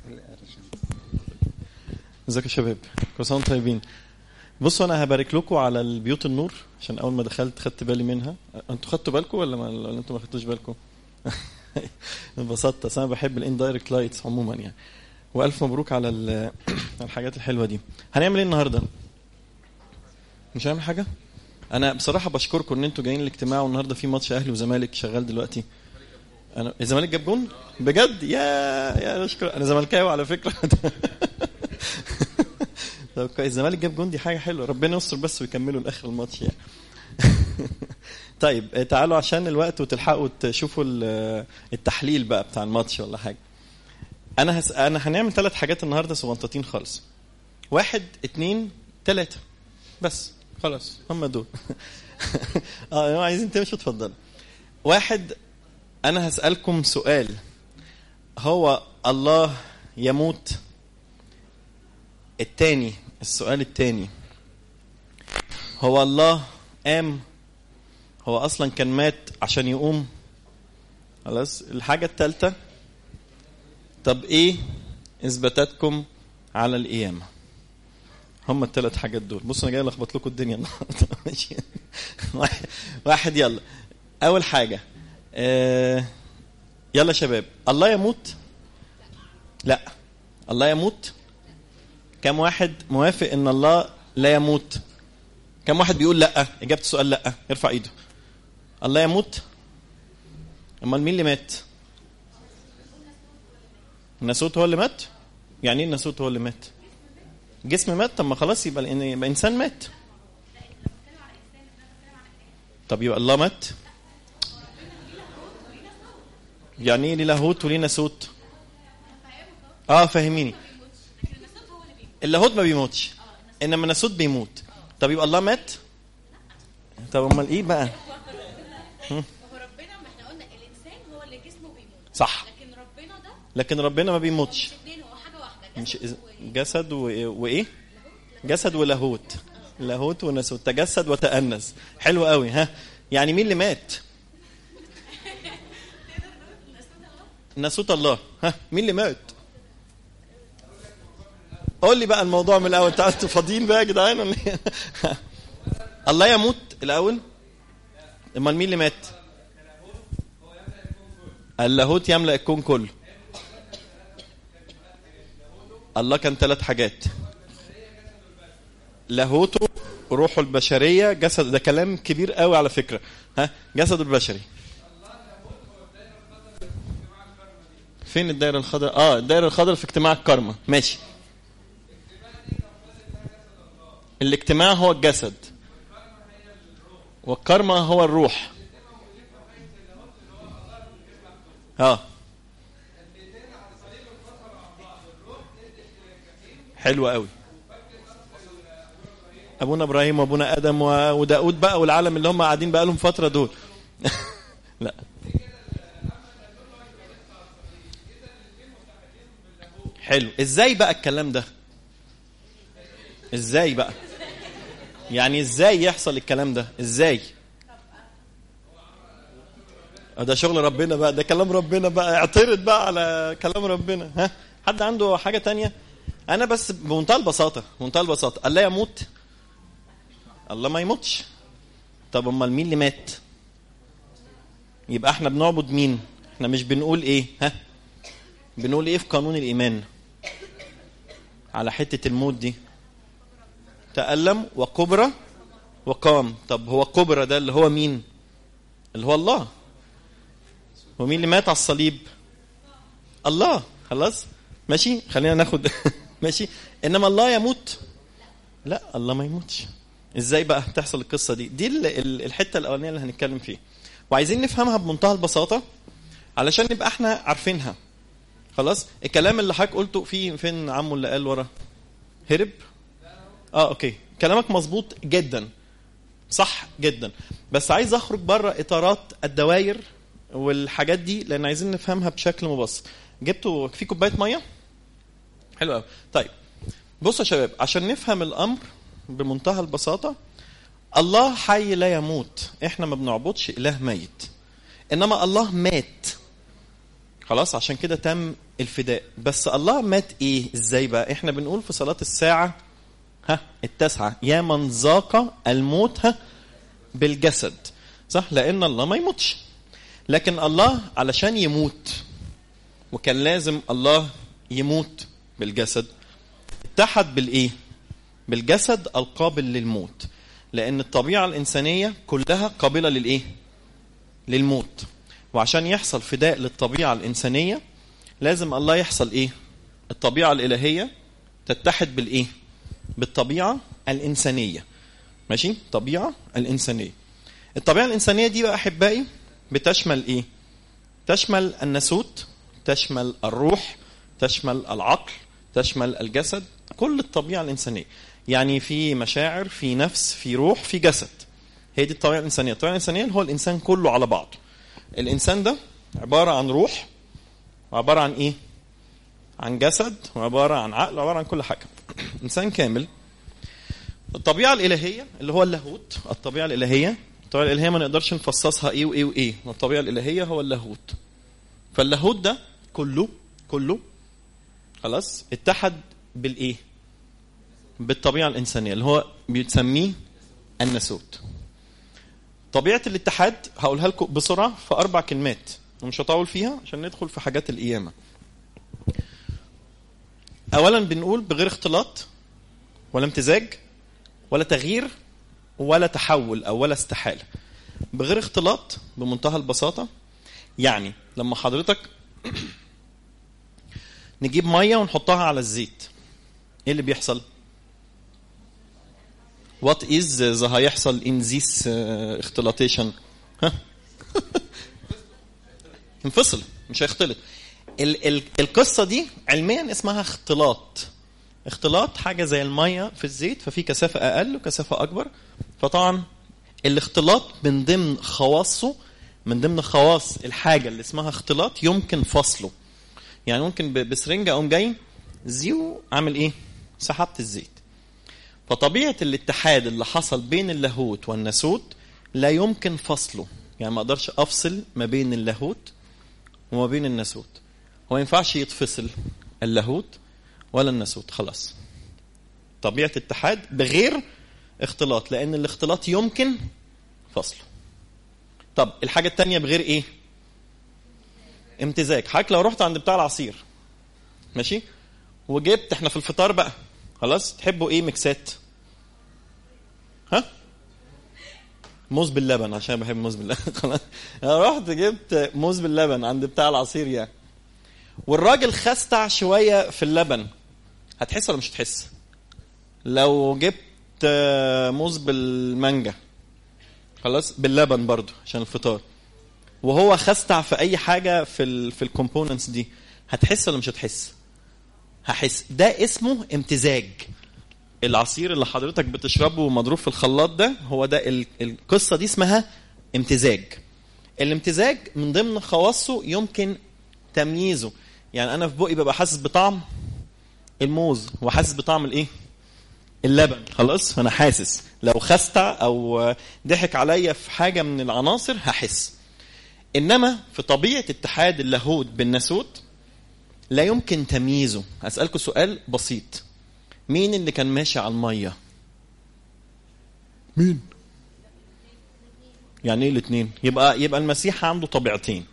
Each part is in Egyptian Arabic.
ازيكم يا شباب كل سنه وانتم طيبين بصوا انا هبارك لكم على البيوت النور عشان اول ما دخلت خدت بالي منها انتوا خدتوا بالكم ولا ما ولا انتوا ما خدتوش بالكم انبسطت اصل انا بحب الاندايركت لايتس عموما يعني والف مبروك على ال- الحاجات الحلوه دي هنعمل ايه النهارده مش هنعمل حاجه انا بصراحه بشكركم ان انتوا جايين الاجتماع والنهارده في ماتش اهلي وزمالك شغال دلوقتي انا الزمالك جاب جون بجد يا يا اشكر انا زملكاوي على فكره طب كويس الزمالك جاب جون دي حاجه حلوه ربنا يستر بس ويكملوا لاخر الماتش يعني طيب آه، تعالوا عشان الوقت وتلحقوا تشوفوا ال- التحليل بقى بتاع الماتش ولا حاجه انا هس... انا هنعمل ثلاث حاجات النهارده صغنطاطين خالص واحد اتنين تلاتة بس خلاص هم دول اه لو عايزين تمشوا اتفضلوا واحد انا هسألكم سؤال هو الله يموت التاني السؤال التاني هو الله قام هو اصلا كان مات عشان يقوم خلاص الحاجة التالتة طب ايه اثباتاتكم على القيامة هم الثلاث حاجات دول بصوا انا جاي الخبط لكم الدنيا النهارده ماشي واحد- واحد يلا اول حاجة آه يلا يا شباب الله يموت لا الله يموت كم واحد موافق ان الله لا يموت كم واحد بيقول لا اجابه السؤال لا ارفع ايده الله يموت امال مين اللي مات الناسوت هو اللي مات يعني ايه الناسوت هو اللي مات جسم مات طب ما خلاص يبقى الإن- يبقى انسان مات طب يبقى الله مات يعني ايه ليه لاهوت وليه ناسوت اه فهميني اللاهوت ما بيموتش انما الناسوت بيموت طب يبقى الله مات طب امال ايه بقى هو ربنا ما احنا قلنا الانسان هو اللي جسمه بيموت صح لكن ربنا ده لكن ربنا ما بيموتش مش اثنين هو حاجه واحده مش جسد إز- جسد و... وايه جسد ولاهوت لاهوت وناسوت تجسد وتأنس حلو قوي ها يعني مين اللي مات ناسوت الله ها مين اللي مات قول لي بقى الموضوع من الاول انتوا انتوا فاضيين بقى يا جدعان ولا إيه؟ الله يموت الاول امال مين اللي مات اللاهوت يملأ الكون كله الله كان ثلاث حاجات لاهوته روحه البشريه جسد ده كلام كبير قوي على فكره ها جسده البشري فين الدايره الخضراء اه الدايره الخضراء في اجتماع الكرمة ماشي الاجتماع هو الجسد والكرمة هو الروح اه حلو قوي ابونا ابراهيم وابونا ادم و- وداود بقى والعالم اللي هم قاعدين بقى لهم فتره دول لا حلو ازاي بقى الكلام ده ازاي بقى يعني ازاي يحصل الكلام ده ازاي آه ده شغل ربنا بقى ده كلام ربنا بقى اعترض بقى على كلام ربنا ها حد عنده حاجه تانية انا بس بمنتهى البساطه بمنتهى البساطه الله يموت الله ما يموتش طب امال مين اللي مات يبقى احنا بنعبد مين احنا مش بنقول ايه ها بنقول ايه في قانون الايمان على حته الموت دي تألم وكبرى وقام طب هو كبرى ده اللي هو مين اللي هو الله ومين اللي مات على الصليب الله خلاص ماشي خلينا ناخد ماشي انما الله يموت لا الله ما يموتش ازاي بقى تحصل القصه دي دي ال- ال- الحته الاولانيه اللي هنتكلم فيها وعايزين نفهمها بمنتهى البساطه علشان نبقى احنا عارفينها خلاص الكلام اللي حضرتك قلته في فين عمو اللي قال ورا هرب اه اوكي كلامك مظبوط جدا صح جدا بس عايز اخرج بره اطارات الدوائر والحاجات دي لان عايزين نفهمها بشكل مبسط جبتوا في كوبايه ميه حلو قوي طيب بصوا يا شباب عشان نفهم الامر بمنتهى البساطه الله حي لا يموت احنا ما بنعبدش اله ميت انما الله مات خلاص عشان كده تم الفداء بس الله مات ايه ازاي بقى احنا بنقول في صلاة الساعة ها التاسعة يا من ذاق الموت ها بالجسد صح لان الله ما يموتش لكن الله علشان يموت وكان لازم الله يموت بالجسد اتحد بالايه بالجسد القابل للموت لان الطبيعه الانسانيه كلها قابله للايه للموت وعشان يحصل فداء للطبيعه الانسانيه لازم الله يحصل ايه الطبيعه الالهيه تتحد بالايه بالطبيعه الانسانيه ماشي طبيعه الانسانيه الطبيعه الانسانيه دي بقى احبائي بتشمل ايه تشمل الناسوت تشمل الروح تشمل العقل تشمل الجسد كل الطبيعه الانسانيه يعني في مشاعر في نفس في روح في جسد هي دي الطبيعه الانسانيه الطبيعه الانسانيه هو الانسان كله على بعضه الانسان ده عباره عن روح وعباره عن ايه عن جسد وعباره عن عقل وعباره عن كل حاجه انسان كامل الطبيعه الالهيه اللي هو اللاهوت الطبيعه الالهيه الطبيعه الالهيه ما نقدرش نفصصها ايه وايه وايه والطبيعه الالهيه هو اللاهوت فاللاهوت ده كله كله خلاص اتحد بالايه بالطبيعه الانسانيه اللي هو بتسميه الناسوت طبيعه الاتحاد هقولها لكم بسرعه في اربع كلمات ومش هطول فيها عشان ندخل في حاجات القيامه اولا بنقول بغير اختلاط ولا امتزاج ولا تغيير ولا تحول او ولا استحاله بغير اختلاط بمنتهى البساطه يعني لما حضرتك نجيب ميه ونحطها على الزيت ايه اللي بيحصل وات از ذا هيحصل ان ذيس اختلاطيشن ها انفصل مش هيختلط ال ال القصه دي علميا اسمها اختلاط اختلاط حاجه زي الميه في الزيت ففي كثافه اقل وكثافه اكبر فطبعا الاختلاط من ضمن خواصه من ضمن خواص الحاجه اللي اسمها اختلاط يمكن فصله يعني ممكن ب- بسرنجه اقوم جاي زيو عامل ايه سحبت الزيت فطبيعه الاتحاد اللي حصل بين اللاهوت والناسوت لا يمكن فصله يعني ما اقدرش افصل ما بين اللاهوت وما بين الناسوت هو ما ينفعش يتفصل اللاهوت ولا الناسوت خلاص طبيعه اتحاد بغير اختلاط لان الاختلاط يمكن فصله طب الحاجه الثانيه بغير ايه امتزاج حضرتك لو رحت عند بتاع العصير ماشي وجبت احنا في الفطار بقى خلاص تحبوا ايه ميكسات ها موز باللبن عشان بحب موز باللبن خلاص انا رحت جبت موز باللبن عند بتاع العصير يعني والراجل خستع شويه في اللبن هتحس ولا مش هتحس لو جبت آه، موز بالمانجا خلاص باللبن برضو عشان الفطار وهو خستع في اي حاجه في ال في الكومبوننتس دي هتحس ولا مش هتحس هحس ده اسمه امتزاج العصير اللي حضرتك بتشربه مضروب في الخلاط ده هو ده ال- القصه دي اسمها امتزاج الامتزاج من ضمن خواصه يمكن تمييزه يعني انا في بقي ببقى حاسس بطعم الموز وحاسس بطعم الايه اللبن خلاص فانا حاسس لو خستع او ضحك عليا في حاجه من العناصر هحس انما في طبيعه اتحاد اللاهوت بالناسوت لا يمكن تمييزه هسالكم سؤال بسيط مين اللي كان ماشي على الميه مين يعني ايه الاثنين يبقى يبقى المسيح عنده طبيعتين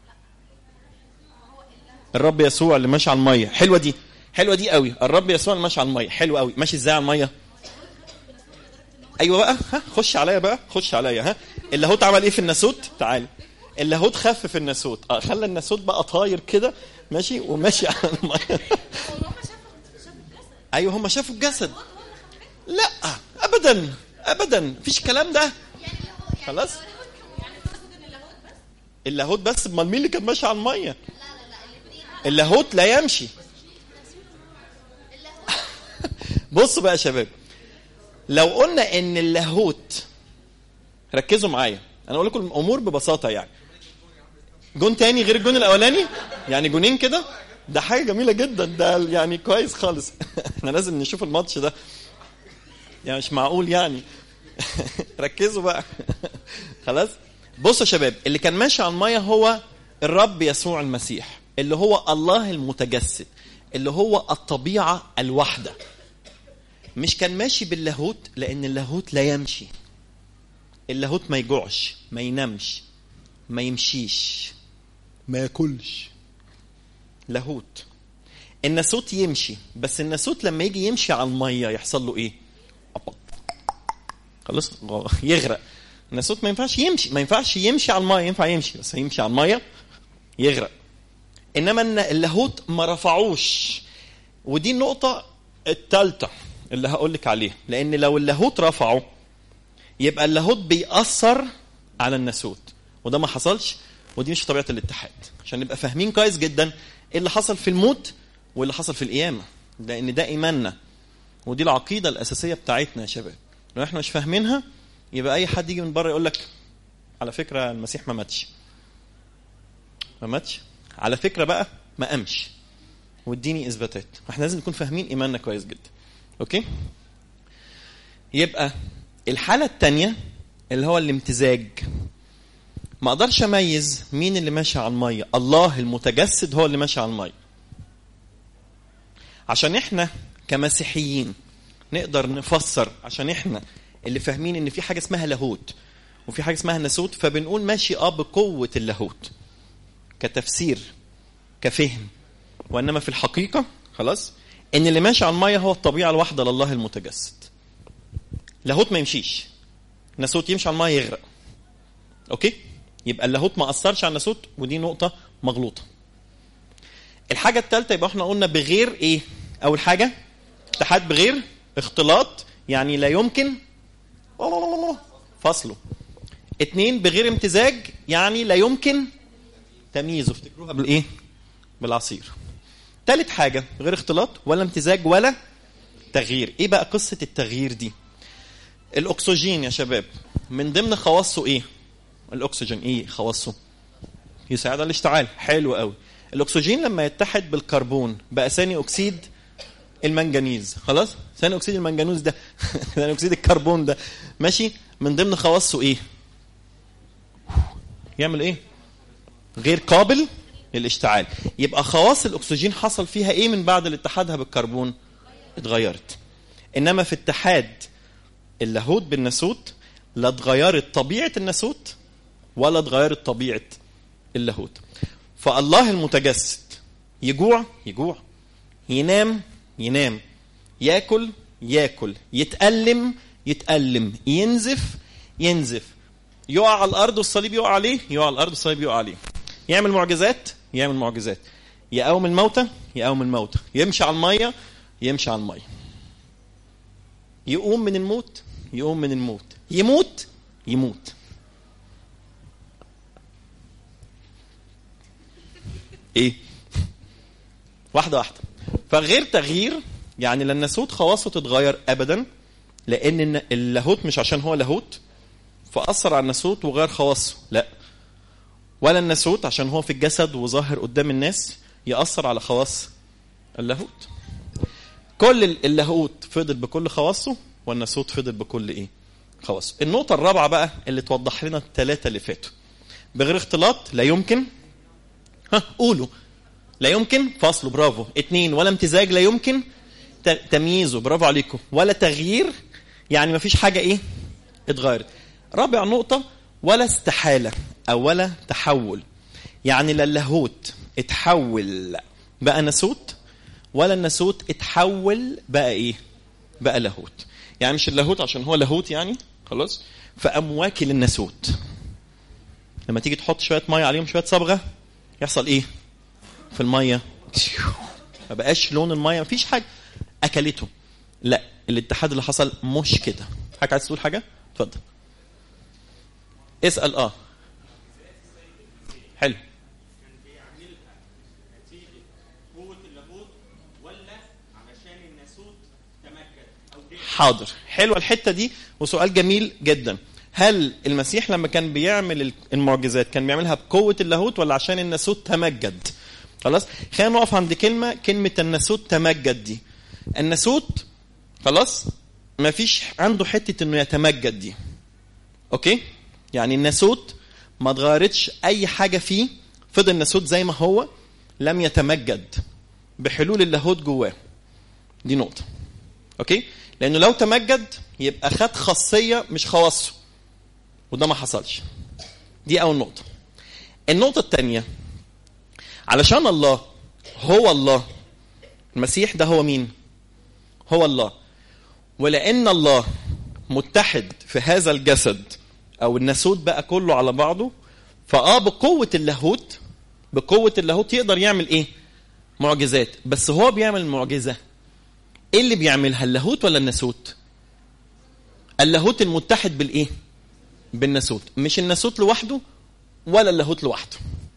الرب يسوع اللي ماشي على الميه حلوه دي حلوه دي قوي الرب يسوع اللي ماشي على الميه حلو قوي ماشي ازاي على الميه ايوه بقى ها خش عليا بقى خش عليا ها اللاهوت عمل ايه في الناسوت تعال اللاهوت خفف الناسوت اه خلى الناسوت بقى طاير كده ماشي وماشي على الميه هم شافوا شافوا الجسد ايوه هم شافوا الجسد لا ابدا ابدا مفيش الكلام ده يعني اللي هو يعني خلاص يعني تقصد ان اللاهوت بس اللاهوت بس امال مين اللي كان ماشي على الميه لا لا لا الاثنين اللاهوت لا يمشي اللاهوت بصوا بقى يا شباب لو قلنا ان اللاهوت ركزوا معايا انا اقول لكم الامور ببساطه يعني جون تاني غير الجون الاولاني يعني جونين كده ده حاجه جميله جدا ده يعني كويس خالص احنا لازم نشوف الماتش ده يعني مش معقول يعني ركزوا بقى خلاص بصوا يا شباب اللي كان ماشي على الميه هو الرب يسوع المسيح اللي هو الله المتجسد اللي هو الطبيعه الواحده مش كان ماشي باللاهوت لان اللاهوت لا يمشي اللاهوت ما يجوعش ما ينامش ما يمشيش ما ياكلش لاهوت الناسوت يمشي بس الناسوت لما يجي يمشي على الميه يحصل له ايه خلاص يغرق الناسوت ما ينفعش يمشي ما ينفعش يمشي على الميه ينفع يمشي بس يمشي على الميه يغرق انما إن اللاهوت ما رفعوش ودي النقطه الثالثه اللي هقول لك عليها لان لو اللاهوت رفعه يبقى اللاهوت بيأثر على الناسوت وده ما حصلش ودي مش طبيعه الاتحاد عشان نبقى فاهمين كويس جدا ايه اللي حصل في الموت واللي حصل في القيامه لان ده ايماننا ودي العقيده الاساسيه بتاعتنا يا شباب لو احنا مش فاهمينها يبقى اي حد يجي من بره يقول لك على فكره المسيح ما ماتش ما ماتش على فكره بقى ما قامش واديني اثباتات احنا لازم نكون فاهمين ايماننا كويس جدا اوكي يبقى الحاله الثانيه اللي هو الامتزاج ما اقدرش اميز مين اللي ماشي على الميه الله المتجسد هو اللي ماشي على الميه عشان احنا كمسيحيين نقدر نفسر عشان احنا اللي فاهمين ان في حاجه اسمها لاهوت وفي حاجه اسمها ناسوت فبنقول ماشي اه بقوه اللاهوت كتفسير كفهم وانما في الحقيقه خلاص ان اللي ماشي على الميه هو الطبيعه الواحده لله المتجسد لاهوت ما يمشيش ناسوت يمشي على الميه يغرق اوكي يبقى اللاهوت ما اثرش على الناسوت ودي نقطه مغلوطه الحاجه الثالثه يبقى احنا قلنا بغير ايه اول حاجه اتحاد بغير اختلاط يعني لا يمكن فصله اتنين بغير امتزاج يعني لا يمكن تمييزه افتكروها بالايه بالعصير تالت حاجة غير اختلاط ولا امتزاج ولا تغيير ايه بقى قصة التغيير دي الاكسجين يا شباب من ضمن خواصه ايه الاكسجين ايه خواصه يساعد على الاشتعال حلو قوي الاكسجين لما يتحد بالكربون بقى ثاني اكسيد المنجنيز خلاص ثاني اكسيد المنجنيز ده ثاني اكسيد الكربون ده ماشي من ضمن خواصه ايه يعمل ايه غير قابل للاشتعال يبقى خواص الاكسجين حصل فيها ايه من بعد الاتحادها بالكربون اتغيرت انما في اتحاد اللاهوت بالناسوت لا اتغيرت طبيعه الناسوت ولا اتغيرت طبيعه اللاهوت فالله المتجسد يجوع يجوع ينام ينام ياكل ياكل يتألم يتألم ينزف ينزف يقع على الارض والصليب يقع عليه يقع على الارض والصليب يقع عليه يعمل معجزات يعمل معجزات يقوم الموتى يقوم الموتى يمشي على الميه يمشي على الميه يقوم من الموت يقوم من الموت يموت يموت ايه واحده واحده فغير تغيير يعني لا الناسوت خواصه تتغير ابدا لان اللاهوت مش عشان هو لاهوت فاثر على الناسوت وغير خواصه لا ولا الناسوت عشان هو في الجسد وظاهر قدام الناس ياثر على خواص اللاهوت كل اللاهوت فضل بكل خواصه والناسوت فضل بكل ايه خواصه النقطه الرابعه بقى اللي توضح لنا الثلاثه اللي فاتوا بغير اختلاط لا يمكن ها قولوا لا يمكن فصله برافو اتنين ولا امتزاج لا يمكن تمييزه برافو عليكم ولا تغيير يعني مفيش حاجة ايه اتغيرت رابع نقطة ولا استحالة او ولا تحول يعني لا اللاهوت اتحول بقى ناسوت ولا الناسوت اتحول بقى ايه بقى لاهوت يعني مش اللاهوت عشان هو لاهوت يعني خلاص فقام واكل الناسوت لما تيجي تحط شويه ميه عليهم شويه صبغه يحصل ايه في الميه ما بقاش لون الميه مفيش حاجه اكلته لا الاتحاد اللي حصل مش كده حضرتك عايز تقول حاجه اتفضل اسال اه حلو حاضر حلوه الحته دي وسؤال جميل جدا هل المسيح لما كان بيعمل المعجزات كان بيعملها بقوه اللاهوت ولا عشان الناسوت تمجد خلاص خلينا نقف عند كلمه كلمه الناسوت تمجد دي الناسوت خلاص ما فيش عنده حته انه يتمجد دي اوكي يعني الناسوت ما اتغيرتش اي حاجه فيه فضل الناسوت زي ما هو لم يتمجد بحلول اللاهوت جواه دي نقطه اوكي لانه لو تمجد يبقى خد خاصيه مش خواصه وده ما حصلش دي اول نقطه النقطه الثانيه علشان الله هو الله المسيح ده هو مين هو الله ولان الله متحد في هذا الجسد او الناسوت بقى كله على بعضه فاه بقوه اللاهوت بقوه اللاهوت يقدر يعمل ايه معجزات بس هو بيعمل معجزه ايه اللي بيعملها اللاهوت ولا الناسوت اللاهوت المتحد بالايه بالناسوت مش الناسوت لوحده ولا اللاهوت لوحده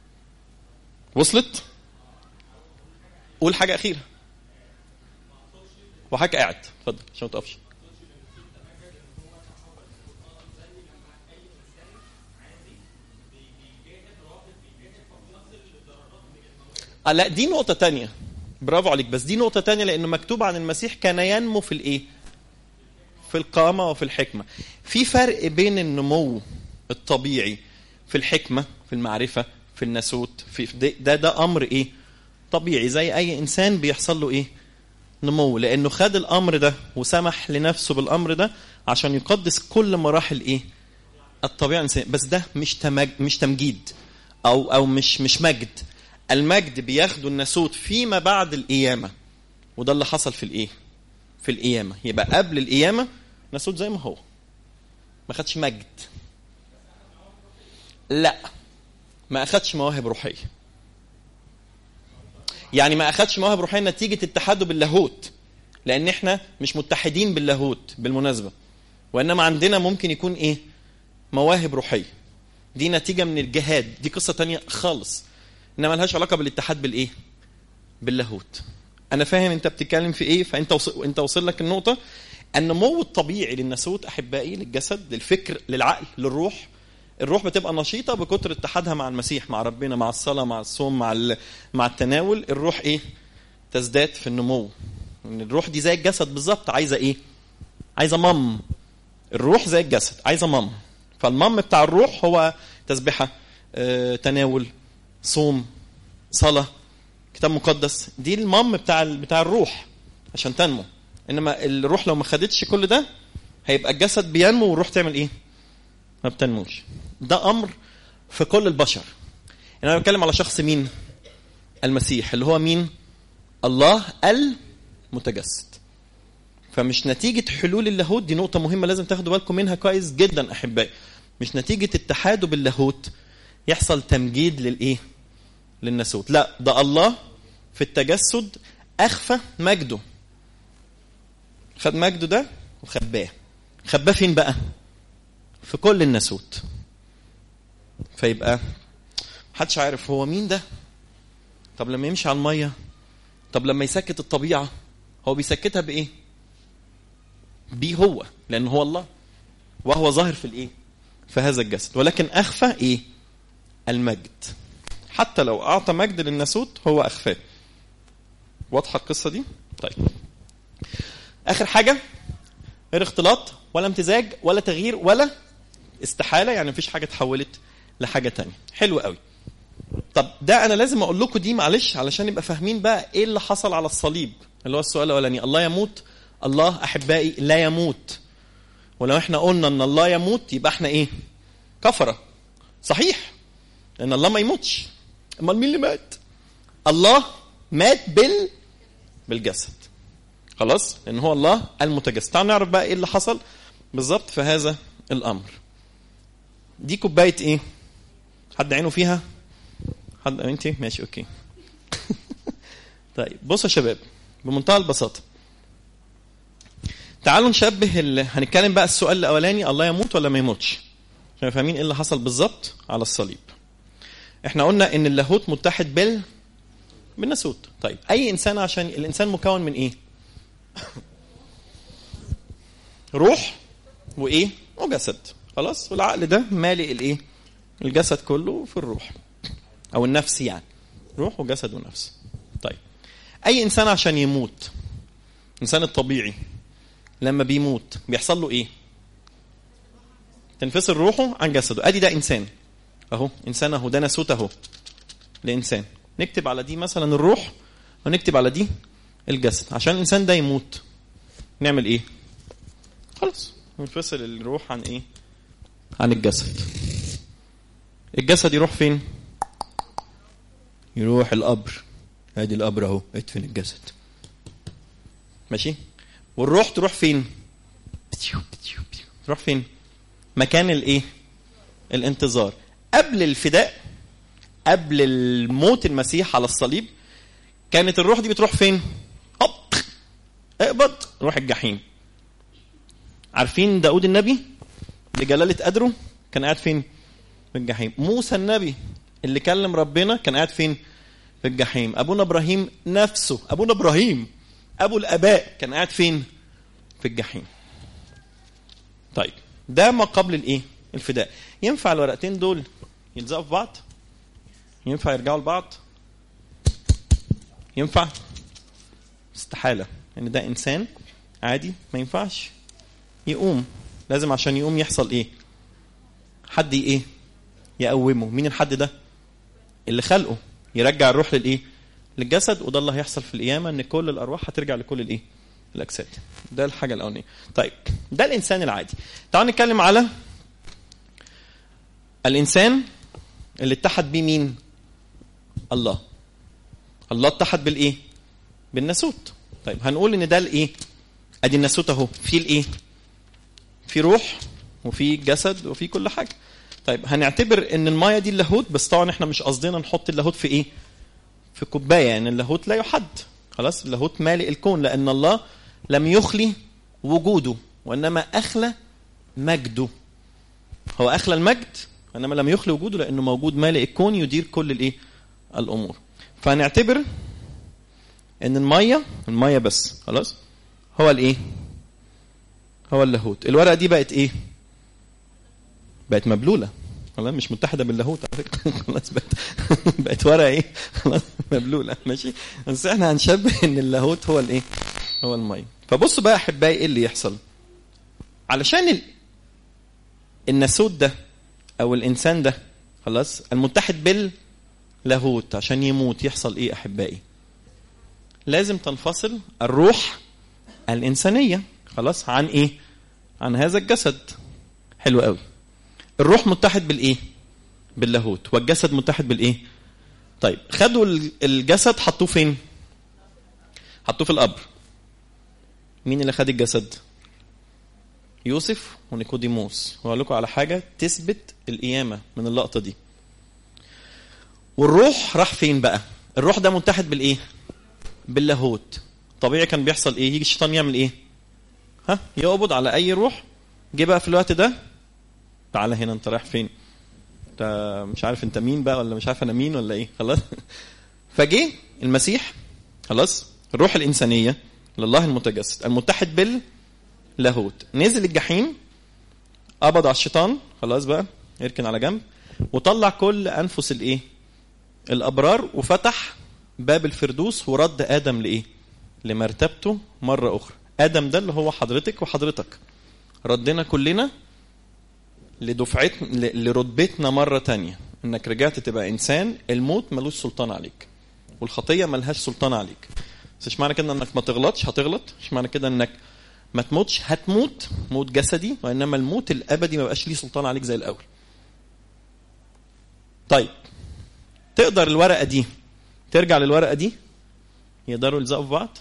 وصلت قول حاجه اخيره وحضرتك قاعد اتفضل عشان ما تقفش آه لا دي نقطة تانية برافو عليك بس دي نقطة تانية لأنه مكتوب عن المسيح كان ينمو في الإيه؟ في القامة وفي الحكمة. في فرق بين النمو الطبيعي في الحكمة في المعرفة في الناسوت في ده ده, ده أمر إيه؟ طبيعي زي أي إنسان بيحصل له إيه؟ نمو لأنه خد الأمر ده وسمح لنفسه بالأمر ده عشان يقدس كل مراحل إيه؟ الطبيعة الإنسانية بس ده مش تمج... مش تمجيد أو أو مش مش مجد المجد بياخده الناسوت فيما بعد القيامة وده اللي حصل في الايه في القيامة يبقى قبل القيامة ناسوت زي ما هو ما خدش مجد لا ما اخدش مواهب روحية يعني ما اخدش مواهب روحية نتيجة اتحاده باللاهوت لان احنا مش متحدين باللاهوت بالمناسبة وانما عندنا ممكن يكون ايه مواهب روحية دي نتيجة من الجهاد دي قصة تانية خالص انما ملهاش علاقه بالاتحاد بالايه باللاهوت انا فاهم انت بتتكلم في ايه فانت وصل انت وصل لك النقطه النمو الطبيعي للناسوت احبائي للجسد للفكر للعقل للروح الروح بتبقى نشيطه بكتر اتحادها مع المسيح مع ربنا مع الصلاه مع الصوم مع ال... مع التناول الروح ايه تزداد في النمو ان الروح دي زي الجسد بالظبط عايزه ايه عايزه مم الروح زي الجسد عايزه مم فالمم بتاع الروح هو تسبحه آه، تناول صوم صلاة كتاب مقدس دي المام بتاع بتاع الروح عشان تنمو انما الروح لو ما خدتش كل ده هيبقى الجسد بينمو والروح تعمل ايه؟ ما بتنموش ده امر في كل البشر انا بتكلم على شخص مين؟ المسيح اللي هو مين؟ الله المتجسد فمش نتيجة حلول اللاهوت دي نقطة مهمة لازم تاخدوا بالكم منها كويس جدا أحبائي مش نتيجة اتحاده باللاهوت يحصل تمجيد للإيه؟ للناسوت لا ده الله في التجسد اخفى مجده خد مجده ده وخباه خباه فين بقى في كل الناسوت فيبقى محدش عارف هو مين ده طب لما يمشي على الميه طب لما يسكت الطبيعه هو بيسكتها بايه بيه هو لان هو الله وهو ظاهر في الايه في هذا الجسد ولكن اخفى ايه المجد حتى لو اعطى مجد للناسوت هو اخفاه واضحه القصه دي طيب اخر حاجه غير اختلاط ولا امتزاج ولا تغيير ولا استحاله يعني مفيش حاجه اتحولت لحاجه تانية حلو قوي طب ده انا لازم اقول لكم دي معلش علشان نبقى فاهمين بقى ايه اللي حصل على الصليب اللي هو السؤال الاولاني الله يموت الله احبائي لا يموت ولو احنا قلنا ان الله يموت يبقى احنا ايه كفره صحيح لان الله ما يموتش امال مين اللي مات الله مات بال بالجسد خلاص لان هو الله المتجسد تعالوا نعرف بقى ايه اللي حصل بالظبط في هذا الامر دي كوبايه ايه حد عينه فيها حد انت ماشي اوكي طيب بصوا يا شباب بمنتهى البساطه تعالوا نشبه ال... هنتكلم بقى السؤال الاولاني الله يموت ولا ما يموتش عشان فاهمين ايه اللي حصل بالظبط على الصليب احنا قلنا ان اللاهوت متحد بال بالناسوت طيب اي انسان عشان الانسان مكون من ايه روح وايه وجسد خلاص والعقل ده مالئ الايه الجسد كله في الروح او النفس يعني روح وجسد ونفس طيب اي انسان عشان يموت الانسان الطبيعي لما بيموت بيحصل له ايه تنفصل روحه عن جسده ادي ده انسان اهو انسان اهو ده ناسوت اهو لانسان نكتب على دي مثلا الروح ونكتب على دي الجسد عشان الانسان ده يموت نعمل ايه خلاص نفصل الروح عن ايه عن الجسد الجسد يروح فين يروح القبر ادي القبر اهو ادفن الجسد ماشي والروح تروح فين تروح فين مكان الايه الانتظار قبل الفداء قبل الموت المسيح على الصليب كانت الروح دي بتروح فين هوب اقبض روح الجحيم عارفين داود النبي بجلالة قدره كان قاعد فين في الجحيم موسى النبي اللي كلم ربنا كان قاعد فين في الجحيم ابونا ابراهيم نفسه ابونا ابراهيم ابو الاباء كان قاعد فين في الجحيم طيب ده ما قبل الايه الفداء ينفع الورقتين دول يلزقوا في بعض ينفع يرجعوا لبعض ينفع استحالة ان ده انسان عادي ما ينفعش يقوم لازم عشان يقوم يحصل ايه حد ايه يقومه مين الحد ده اللي خلقه يرجع الروح للايه للجسد وده اللي هيحصل في القيامه ان كل الارواح هترجع لكل الايه الاجساد ده الحاجه الاولانيه طيب ده الانسان العادي تعالوا نتكلم على الانسان اللي اتحد بيه مين الله الله اتحد بالايه بالناسوت طيب هنقول ان ده الايه ادي الناسوت اهو في الايه في روح وفي جسد وفي كل حاجه طيب هنعتبر ان المايه دي اللاهوت بس طبعا احنا مش قصدنا نحط اللاهوت في ايه في كوبايه يعني اللاهوت لا يحد خلاص اللاهوت مالئ الكون لان الله لم يخلي وجوده وانما اخلى مجده هو اخلى المجد وانما لم يخلي وجوده لانه موجود مالئ الكون يدير كل الايه الامور فهنعتبر ان الميه الميه بس خلاص هو الايه هو اللاهوت الورقه دي بقت ايه بقت مبلوله خلاص مش متحده باللاهوت على فكره خلاص بقت بقت ورقه ايه خلاص مبلوله ماشي بس احنا هنشبه ان اللاهوت هو الايه هو الميه فبصوا بقى احبائي ايه اللي يحصل علشان ال... الناسوت ده او الانسان ده خلاص المتحد باللاهوت عشان يموت يحصل ايه احبائي لازم تنفصل الروح الانسانيه خلاص عن ايه عن هذا الجسد حلو قوي الروح متحد بالايه باللاهوت والجسد متحد بالايه طيب خدوا الجسد حطوه فين حطوه في القبر مين اللي خد الجسد يوسف ونيكوديموس وهقول لكم على حاجه تثبت القيامه من اللقطه دي والروح راح فين بقى الروح ده متحد بالايه باللاهوت طبيعي كان بيحصل ايه يجي الشيطان يعمل ايه ها يقبض على اي روح جه بقى في الوقت ده تعالى هنا انت رايح فين انت مش عارف انت مين بقى ولا مش عارف انا مين ولا ايه خلاص فجه المسيح خلاص الروح الانسانيه لله المتجسد المتحد باللاهوت نزل الجحيم قبض على الشيطان خلاص بقى اركن على جنب وطلع كل انفس الايه الابرار وفتح باب الفردوس ورد ادم لايه لمرتبته مره اخرى ادم ده اللي هو حضرتك وحضرتك ردنا كلنا لدفعتنا لرتبتنا مره تانية انك رجعت تبقى انسان الموت ملوش سلطان عليك والخطيه ملهاش سلطان عليك بس مش معنى كده انك ما تغلطش هتغلط مش معنى كده انك ما تموتش هتموت موت جسدي وانما الموت الابدي ما بقاش ليه سلطان عليك زي الاول طيب تقدر الورقه دي ترجع للورقه دي يقدروا يلزقوا في بعض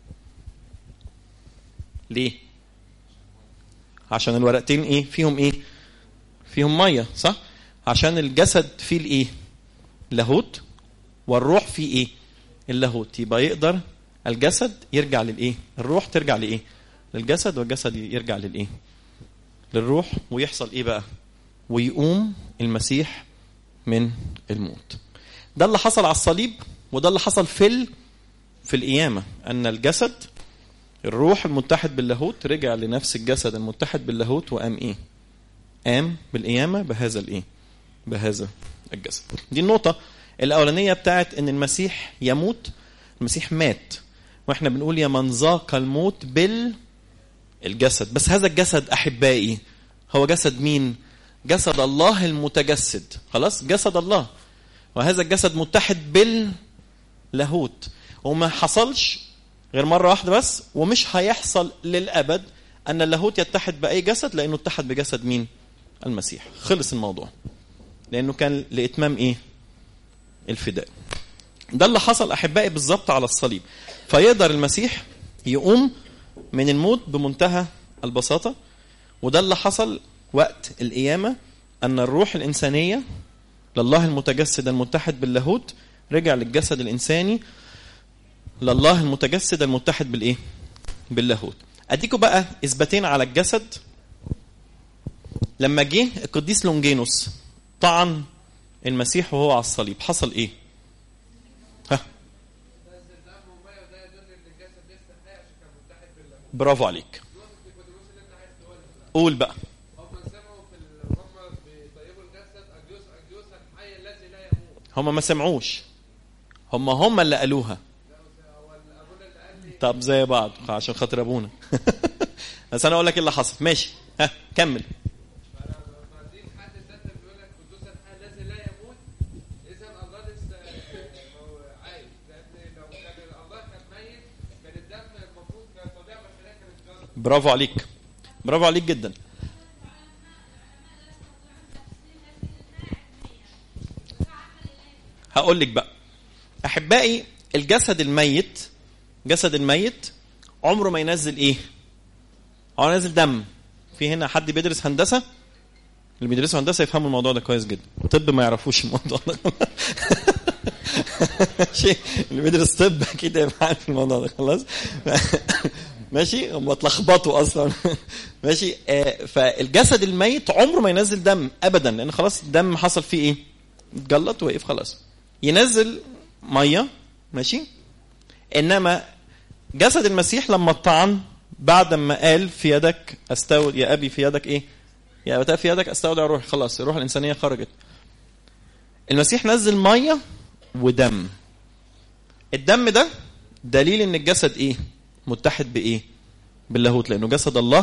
ليه عشان الورقتين ايه فيهم ايه فيهم ميه صح عشان الجسد فيه الايه لاهوت والروح فيه ايه اللاهوت يبقى يقدر الجسد يرجع للايه الروح ترجع لايه للجسد والجسد يرجع للايه للروح ويحصل ايه بقى ويقوم المسيح من الموت ده اللي حصل على الصليب وده اللي حصل في ال... في القيامه ان الجسد الروح المتحد باللاهوت رجع لنفس الجسد المتحد باللاهوت وقام ايه قام بالقيامه بهذا الايه بهذا الجسد دي النقطه الاولانيه بتاعت ان المسيح يموت المسيح مات واحنا بنقول يا من ذاق الموت بالجسد بس هذا الجسد احبائي هو جسد مين جسد الله المتجسد خلاص جسد الله وهذا الجسد متحد باللاهوت وما حصلش غير مره واحده بس ومش هيحصل للابد ان اللاهوت يتحد باي جسد لانه اتحد بجسد مين المسيح خلص الموضوع لانه كان لاتمام ايه الفداء ده اللي حصل احبائي بالظبط على الصليب فيقدر المسيح يقوم من الموت بمنتهى البساطه وده اللي حصل وقت القيامه ان الروح الانسانيه لله المتجسد المتحد باللاهوت رجع للجسد الانساني لله المتجسد المتحد بالايه باللاهوت اديكوا بقى اثباتين على الجسد لما جه القديس لونجينوس طعن المسيح وهو على الصليب حصل ايه ها برافو عليك قول بقى هم ما سمعوش هم هم اللي قالوها طب زي بعض عشان خاطر ابونا بس انا اقول لك ايه اللي حصل ماشي ها كمل برافو عليك برافو عليك جدا هقول لك بقى احبائي الجسد الميت جسد الميت عمره ما ينزل ايه هو ينزل دم في هنا حد بيدرس هندسه اللي بيدرسوا هندسه يفهموا الموضوع ده كويس جدا طب ما يعرفوش الموضوع ده شيء اللي بيدرس طب اكيد هيبقى عارف الموضوع ده خلاص ماشي هم اتلخبطوا اصلا ماشي آه فالجسد الميت عمره ما ينزل دم ابدا لان خلاص الدم حصل فيه ايه اتجلط وقف خلاص ينزل ميه ماشي انما جسد المسيح لما طعن بعد ما قال في يدك استود يا ابي في يدك ايه يا ابتاء في يدك استودع روحي خلاص الروح الانسانيه خرجت المسيح نزل ميه ودم الدم ده دليل ان الجسد ايه متحد بايه باللاهوت لانه جسد الله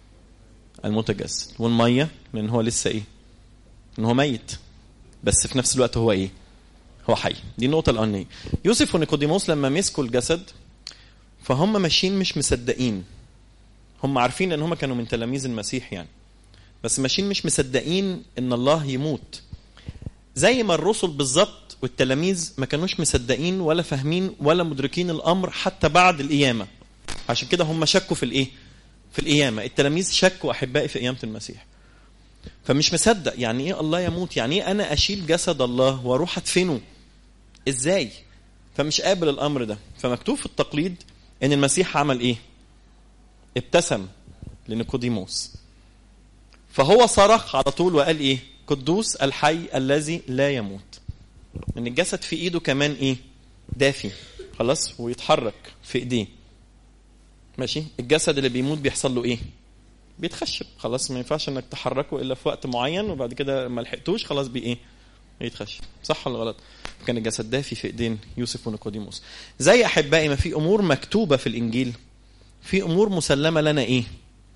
المتجسد والميه لان هو لسه ايه ان هو ميت بس في نفس الوقت هو ايه هو حي دي النقطه الاولانيه يوسف ونيقوديموس لما مسكوا الجسد فهم ماشيين مش مصدقين هم عارفين ان هم كانوا من تلاميذ المسيح يعني بس ماشيين مش مصدقين ان الله يموت زي ما الرسل بالظبط والتلاميذ ما كانوش مصدقين ولا فاهمين ولا مدركين الامر حتى بعد القيامه عشان كده هم شكوا في الايه في القيامه التلاميذ شكوا احبائي في قيامه المسيح فمش مصدق يعني ايه الله يموت يعني ايه انا اشيل جسد الله واروح ادفنه ازاي فمش قابل الامر ده فمكتوب في التقليد ان المسيح عمل ايه ابتسم لنيقوديموس فهو صرخ على طول وقال ايه قدوس الحي الذي لا يموت ان الجسد في ايده كمان ايه دافي خلاص ويتحرك في ايديه ماشي الجسد اللي بيموت بيحصل له ايه بيتخشب خلاص ما ينفعش انك تحركه الا في وقت معين وبعد كده ما لحقتوش خلاص بي ايه يتخشب صح ولا غلط كان الجسد دافي في ايدين يوسف ونيقوديموس زي احبائي ما في امور مكتوبه في الانجيل في امور مسلمه لنا ايه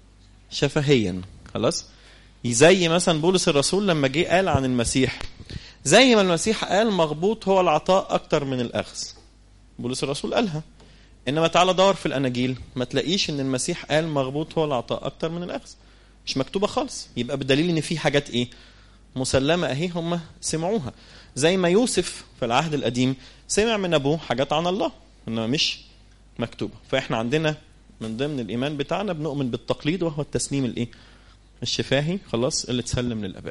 شفهيا خلاص زي مثلا بولس الرسول لما جه قال عن المسيح زي ما المسيح قال مغبوط هو العطاء اكتر من الاخذ بولس الرسول قالها انما تعالى دور في الاناجيل ما تلاقيش ان المسيح قال مغبوط هو العطاء اكتر من الاخذ مش مكتوبه خالص يبقى بدليل ان في حاجات ايه مسلمه اهي هم سمعوها زي ما يوسف في العهد القديم سمع من ابوه حاجات عن الله انما مش مكتوبه فاحنا عندنا من ضمن الايمان بتاعنا بنؤمن بالتقليد وهو التسليم الايه الشفاهي خلاص اللي اتسلم للاباء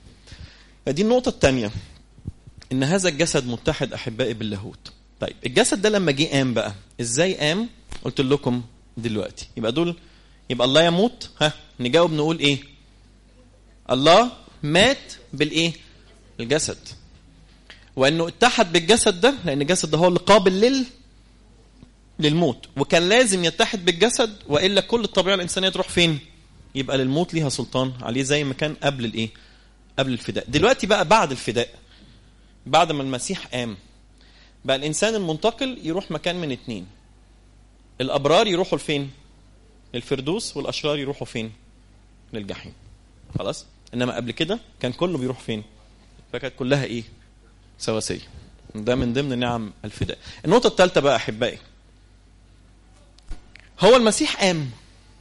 دي النقطه الثانيه ان هذا الجسد متحد احبائي باللاهوت طيب الجسد ده لما جه قام بقى ازاي قام قلت لكم دلوقتي يبقى دول يبقى الله يموت ها نجاوب نقول ايه الله مات بالايه الجسد وانه اتحد بالجسد ده لان الجسد ده هو اللي قابل لل للموت وكان لازم يتحد بالجسد والا كل الطبيعه الانسانيه تروح فين يبقى للموت ليها سلطان عليه زي ما كان قبل الايه قبل الفداء دلوقتي بقى بعد الفداء بعد ما المسيح قام بقى الانسان المنتقل يروح مكان من اتنين الابرار يروحوا لفين للفردوس والاشرار يروحوا فين للجحيم خلاص انما قبل كده كان كله بيروح فين فكانت كلها ايه سواسيه ده من ضمن نعم الفداء النقطه الثالثه بقى احبائي هو المسيح قام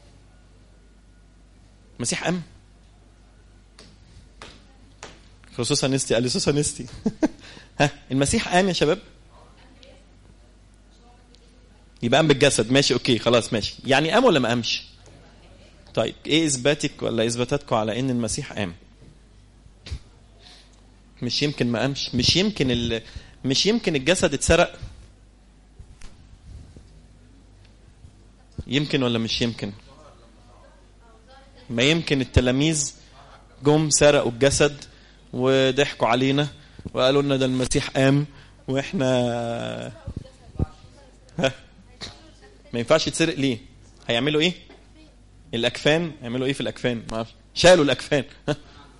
المسيح قام خصوصا نستي قال لي سوسا نستي ها المسيح قام يا شباب يبقى قام بالجسد ماشي اوكي خلاص ماشي يعني قام ولا ما قامش طيب ايه اثباتك ولا اثباتاتكم على ان المسيح قام مش يمكن ما قامش مش يمكن ال... مش يمكن الجسد اتسرق يمكن ولا مش يمكن ما يمكن التلاميذ جم سرقوا الجسد وضحكوا علينا وقالوا لنا ده المسيح قام واحنا ها ما ينفعش يتسرق ليه هيعملوا ايه الاكفان هيعملوا ايه في الاكفان ما اعرفش شالوا الاكفان ها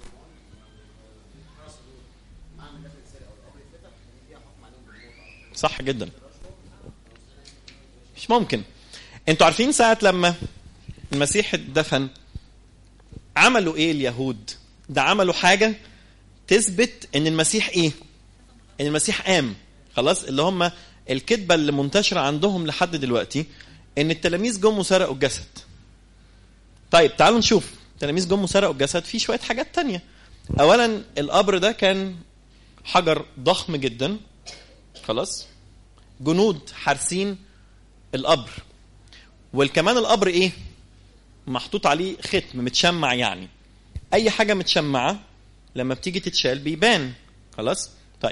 صح جدا مش ممكن انتوا عارفين ساعة لما المسيح اتدفن عملوا ايه اليهود ده عملوا حاجة تثبت ان المسيح ايه ان المسيح قام خلاص اللي هم الكذبة اللي منتشرة عندهم لحد دلوقتي ان التلاميذ جم وسرقوا الجسد طيب تعالوا نشوف التلاميذ جم وسرقوا الجسد في شوية حاجات تانية اولا القبر ده كان حجر ضخم جدا خلاص جنود حارسين القبر والكمان القبر ايه محطوط عليه ختم متشمع يعني اي حاجه متشمعه لما بتيجي تتشال بيبان خلاص طيب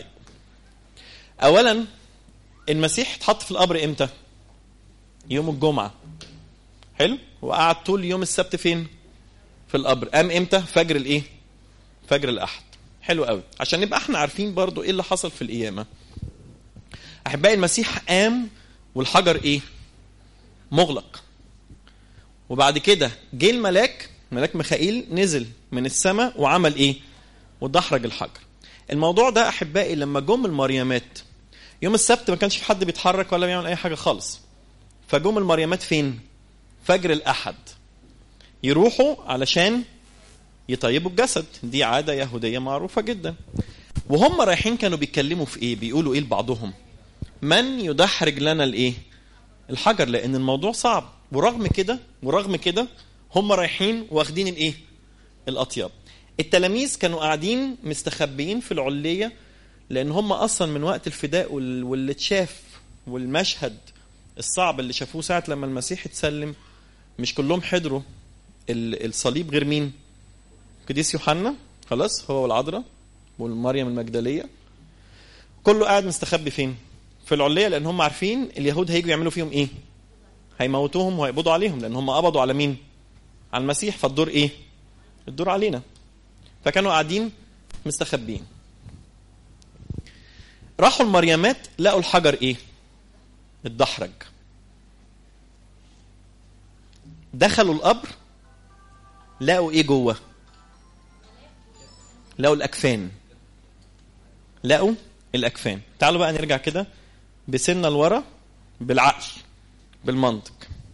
اولا المسيح اتحط في القبر امتى يوم الجمعه حلو وقعد طول يوم السبت فين في القبر قام امتى فجر الايه فجر الاحد حلو قوي عشان نبقى احنا عارفين برضو ايه اللي حصل في القيامه احبائي المسيح قام والحجر ايه مغلق وبعد كده جه الملاك ملاك ميخائيل نزل من السماء وعمل ايه ودحرج الحجر الموضوع ده احبائي لما جم المريمات يوم السبت ما كانش في حد بيتحرك ولا بيعمل اي حاجه خالص فجم المريمات فين فجر الاحد يروحوا علشان يطيبوا الجسد دي عاده يهوديه معروفه جدا وهم رايحين كانوا بيتكلموا في ايه بيقولوا ايه لبعضهم من يدحرج لنا الايه الحجر لان الموضوع صعب ورغم كده ورغم كده هم رايحين واخدين الايه الاطياب التلاميذ كانوا قاعدين مستخبيين في العليه لان هم اصلا من وقت الفداء وال- واللي اتشاف والمشهد الصعب اللي شافوه ساعه لما المسيح اتسلم مش كلهم حضروا ال- الصليب غير مين قديس يوحنا خلاص هو والعذراء والمريم المجدليه كله قاعد مستخبي فين في العليه لان هم عارفين اليهود هيجوا يعملوا فيهم ايه هيموتوهم وهيقبضوا عليهم لان هم قبضوا على مين على المسيح فالدور ايه الدور علينا فكانوا قاعدين مستخبين راحوا المريمات لقوا الحجر ايه اتدحرج دخلوا القبر لقوا ايه جوه لقوا الاكفان لقوا الاكفان تعالوا بقى نرجع كده بسنة لورا بالعقل بالمنطق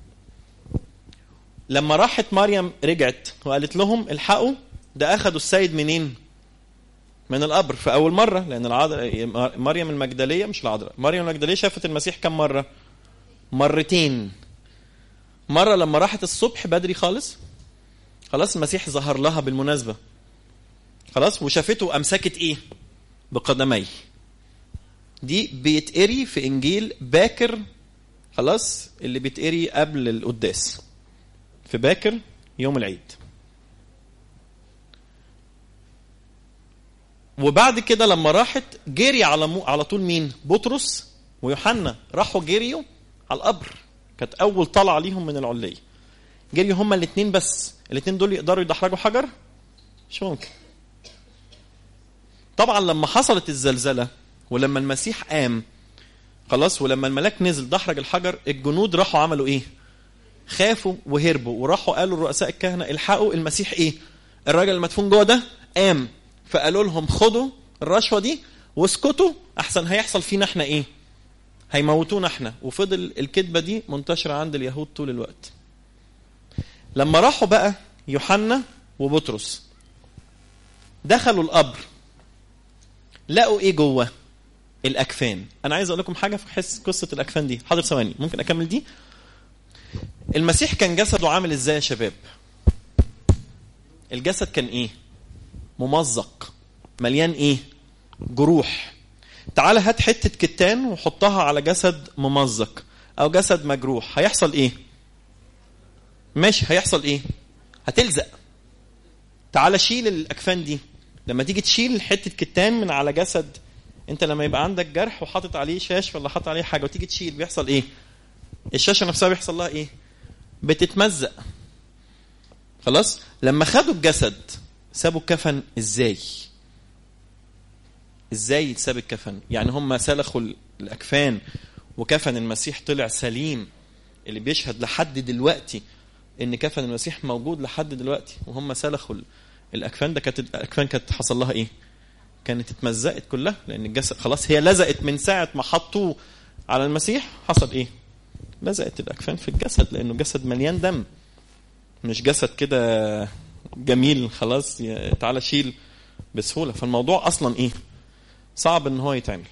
لما راحت مريم رجعت وقالت لهم الحقوا ده اخدوا السيد منين من القبر في اول مره لان العذراء مريم المجدليه مش العذراء مريم المجدليه شافت المسيح كم مره مرتين مره لما راحت الصبح بدري خالص خلاص المسيح ظهر لها بالمناسبه خلاص وشافته امسكت ايه بقدميه دي بيتقري في انجيل باكر خلاص اللي بيتقري قبل القداس في باكر يوم العيد وبعد كده لما راحت جري على مو على طول مين بطرس ويوحنا راحوا جريوا على القبر كانت اول طلعه ليهم من العليه جريوا هما الاثنين بس الاثنين دول يقدروا يدحرجوا حجر مش ممكن طبعا لما حصلت الزلزله ولما المسيح قام خلاص ولما الملاك نزل دحرج الحجر الجنود راحوا عملوا ايه خافوا وهربوا وراحوا قالوا لرؤساء الكهنه الحقوا المسيح ايه الراجل المدفون جوه ده قام فقالوا لهم خدوا الرشوه دي واسكتوا احسن هيحصل فينا احنا ايه هيموتونا احنا وفضل الكذبه دي منتشره عند اليهود طول الوقت لما راحوا بقى يوحنا وبطرس دخلوا القبر لقوا ايه جوه الاكفان انا عايز اقول لكم حاجه في حس قصه الاكفان دي حاضر ثواني ممكن اكمل دي المسيح كان جسده عامل ازاي يا شباب الجسد كان ايه ممزق مليان ايه جروح تعال هات حته كتان وحطها على جسد ممزق او جسد مجروح هيحصل ايه ماشي هيحصل ايه هتلزق تعال شيل الاكفان دي لما تيجي تشيل حته كتان من على جسد انت لما يبقى عندك جرح وحاطط عليه شاش ولا حاطط عليه حاجه وتيجي تشيل بيحصل ايه الشاشه نفسها بيحصل لها ايه بتتمزق خلاص لما خدوا الجسد سابوا الكفن ازاي ازاي يتساب الكفن يعني هم سلخوا الاكفان وكفن المسيح طلع سليم اللي بيشهد لحد دلوقتي ان كفن المسيح موجود لحد دلوقتي وهم سلخوا الاكفان ده كانت الاكفان كانت حصل لها ايه كانت اتمزقت كلها لان الجسد خلاص هي لزقت من ساعه ما حطوه على المسيح حصل ايه لزقت الاكفان في الجسد لانه جسد مليان دم مش جسد كده جميل خلاص تعالى شيل بسهوله فالموضوع اصلا ايه صعب ان هو يتعمل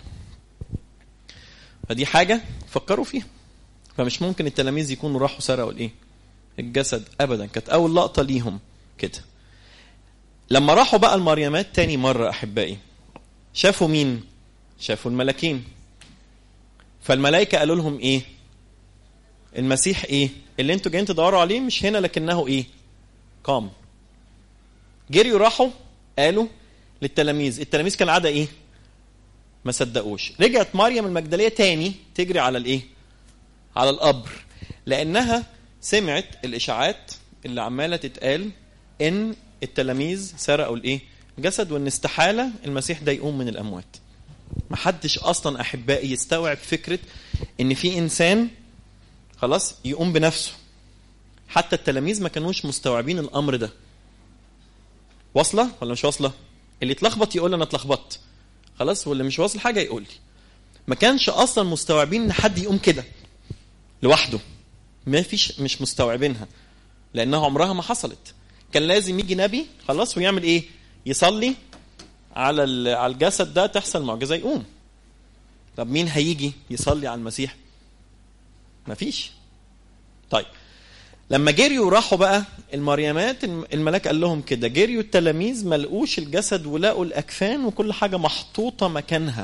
فدي حاجه فكروا فيها فمش ممكن التلاميذ يكونوا راحوا سرقوا الايه الجسد ابدا كانت اول لقطه ليهم كده لما راحوا بقى المريمات تاني مره احبائي شافوا مين شافوا الملاكين فالملائكه قالوا لهم ايه المسيح ايه اللي انتوا جايين تدوروا عليه مش هنا لكنه ايه قام جريوا راحوا قالوا للتلاميذ التلاميذ كان عاده ايه ما صدقوش رجعت مريم المجدليه تاني تجري على الايه على القبر لانها سمعت الاشاعات اللي عماله تتقال ان التلاميذ سرقوا الايه جسد وان استحاله المسيح ده يقوم من الاموات محدش اصلا احبائي يستوعب فكره ان في انسان خلاص يقوم بنفسه حتى التلاميذ ما كانوش مستوعبين الامر ده واصله ولا مش واصله اللي اتلخبط يقول انا اتلخبطت خلاص واللي مش واصل حاجه يقول لي ما كانش اصلا مستوعبين ان حد يقوم كده لوحده ما فيش مش مستوعبينها لانها عمرها ما حصلت كان لازم يجي نبي خلاص ويعمل ايه يصلي على على الجسد ده تحصل معجزه يقوم طب مين هيجي يصلي على المسيح مفيش طيب لما جريوا راحوا بقى المريمات الملاك قال لهم كده جريوا التلاميذ ما لقوش الجسد ولقوا الاكفان وكل حاجه محطوطه مكانها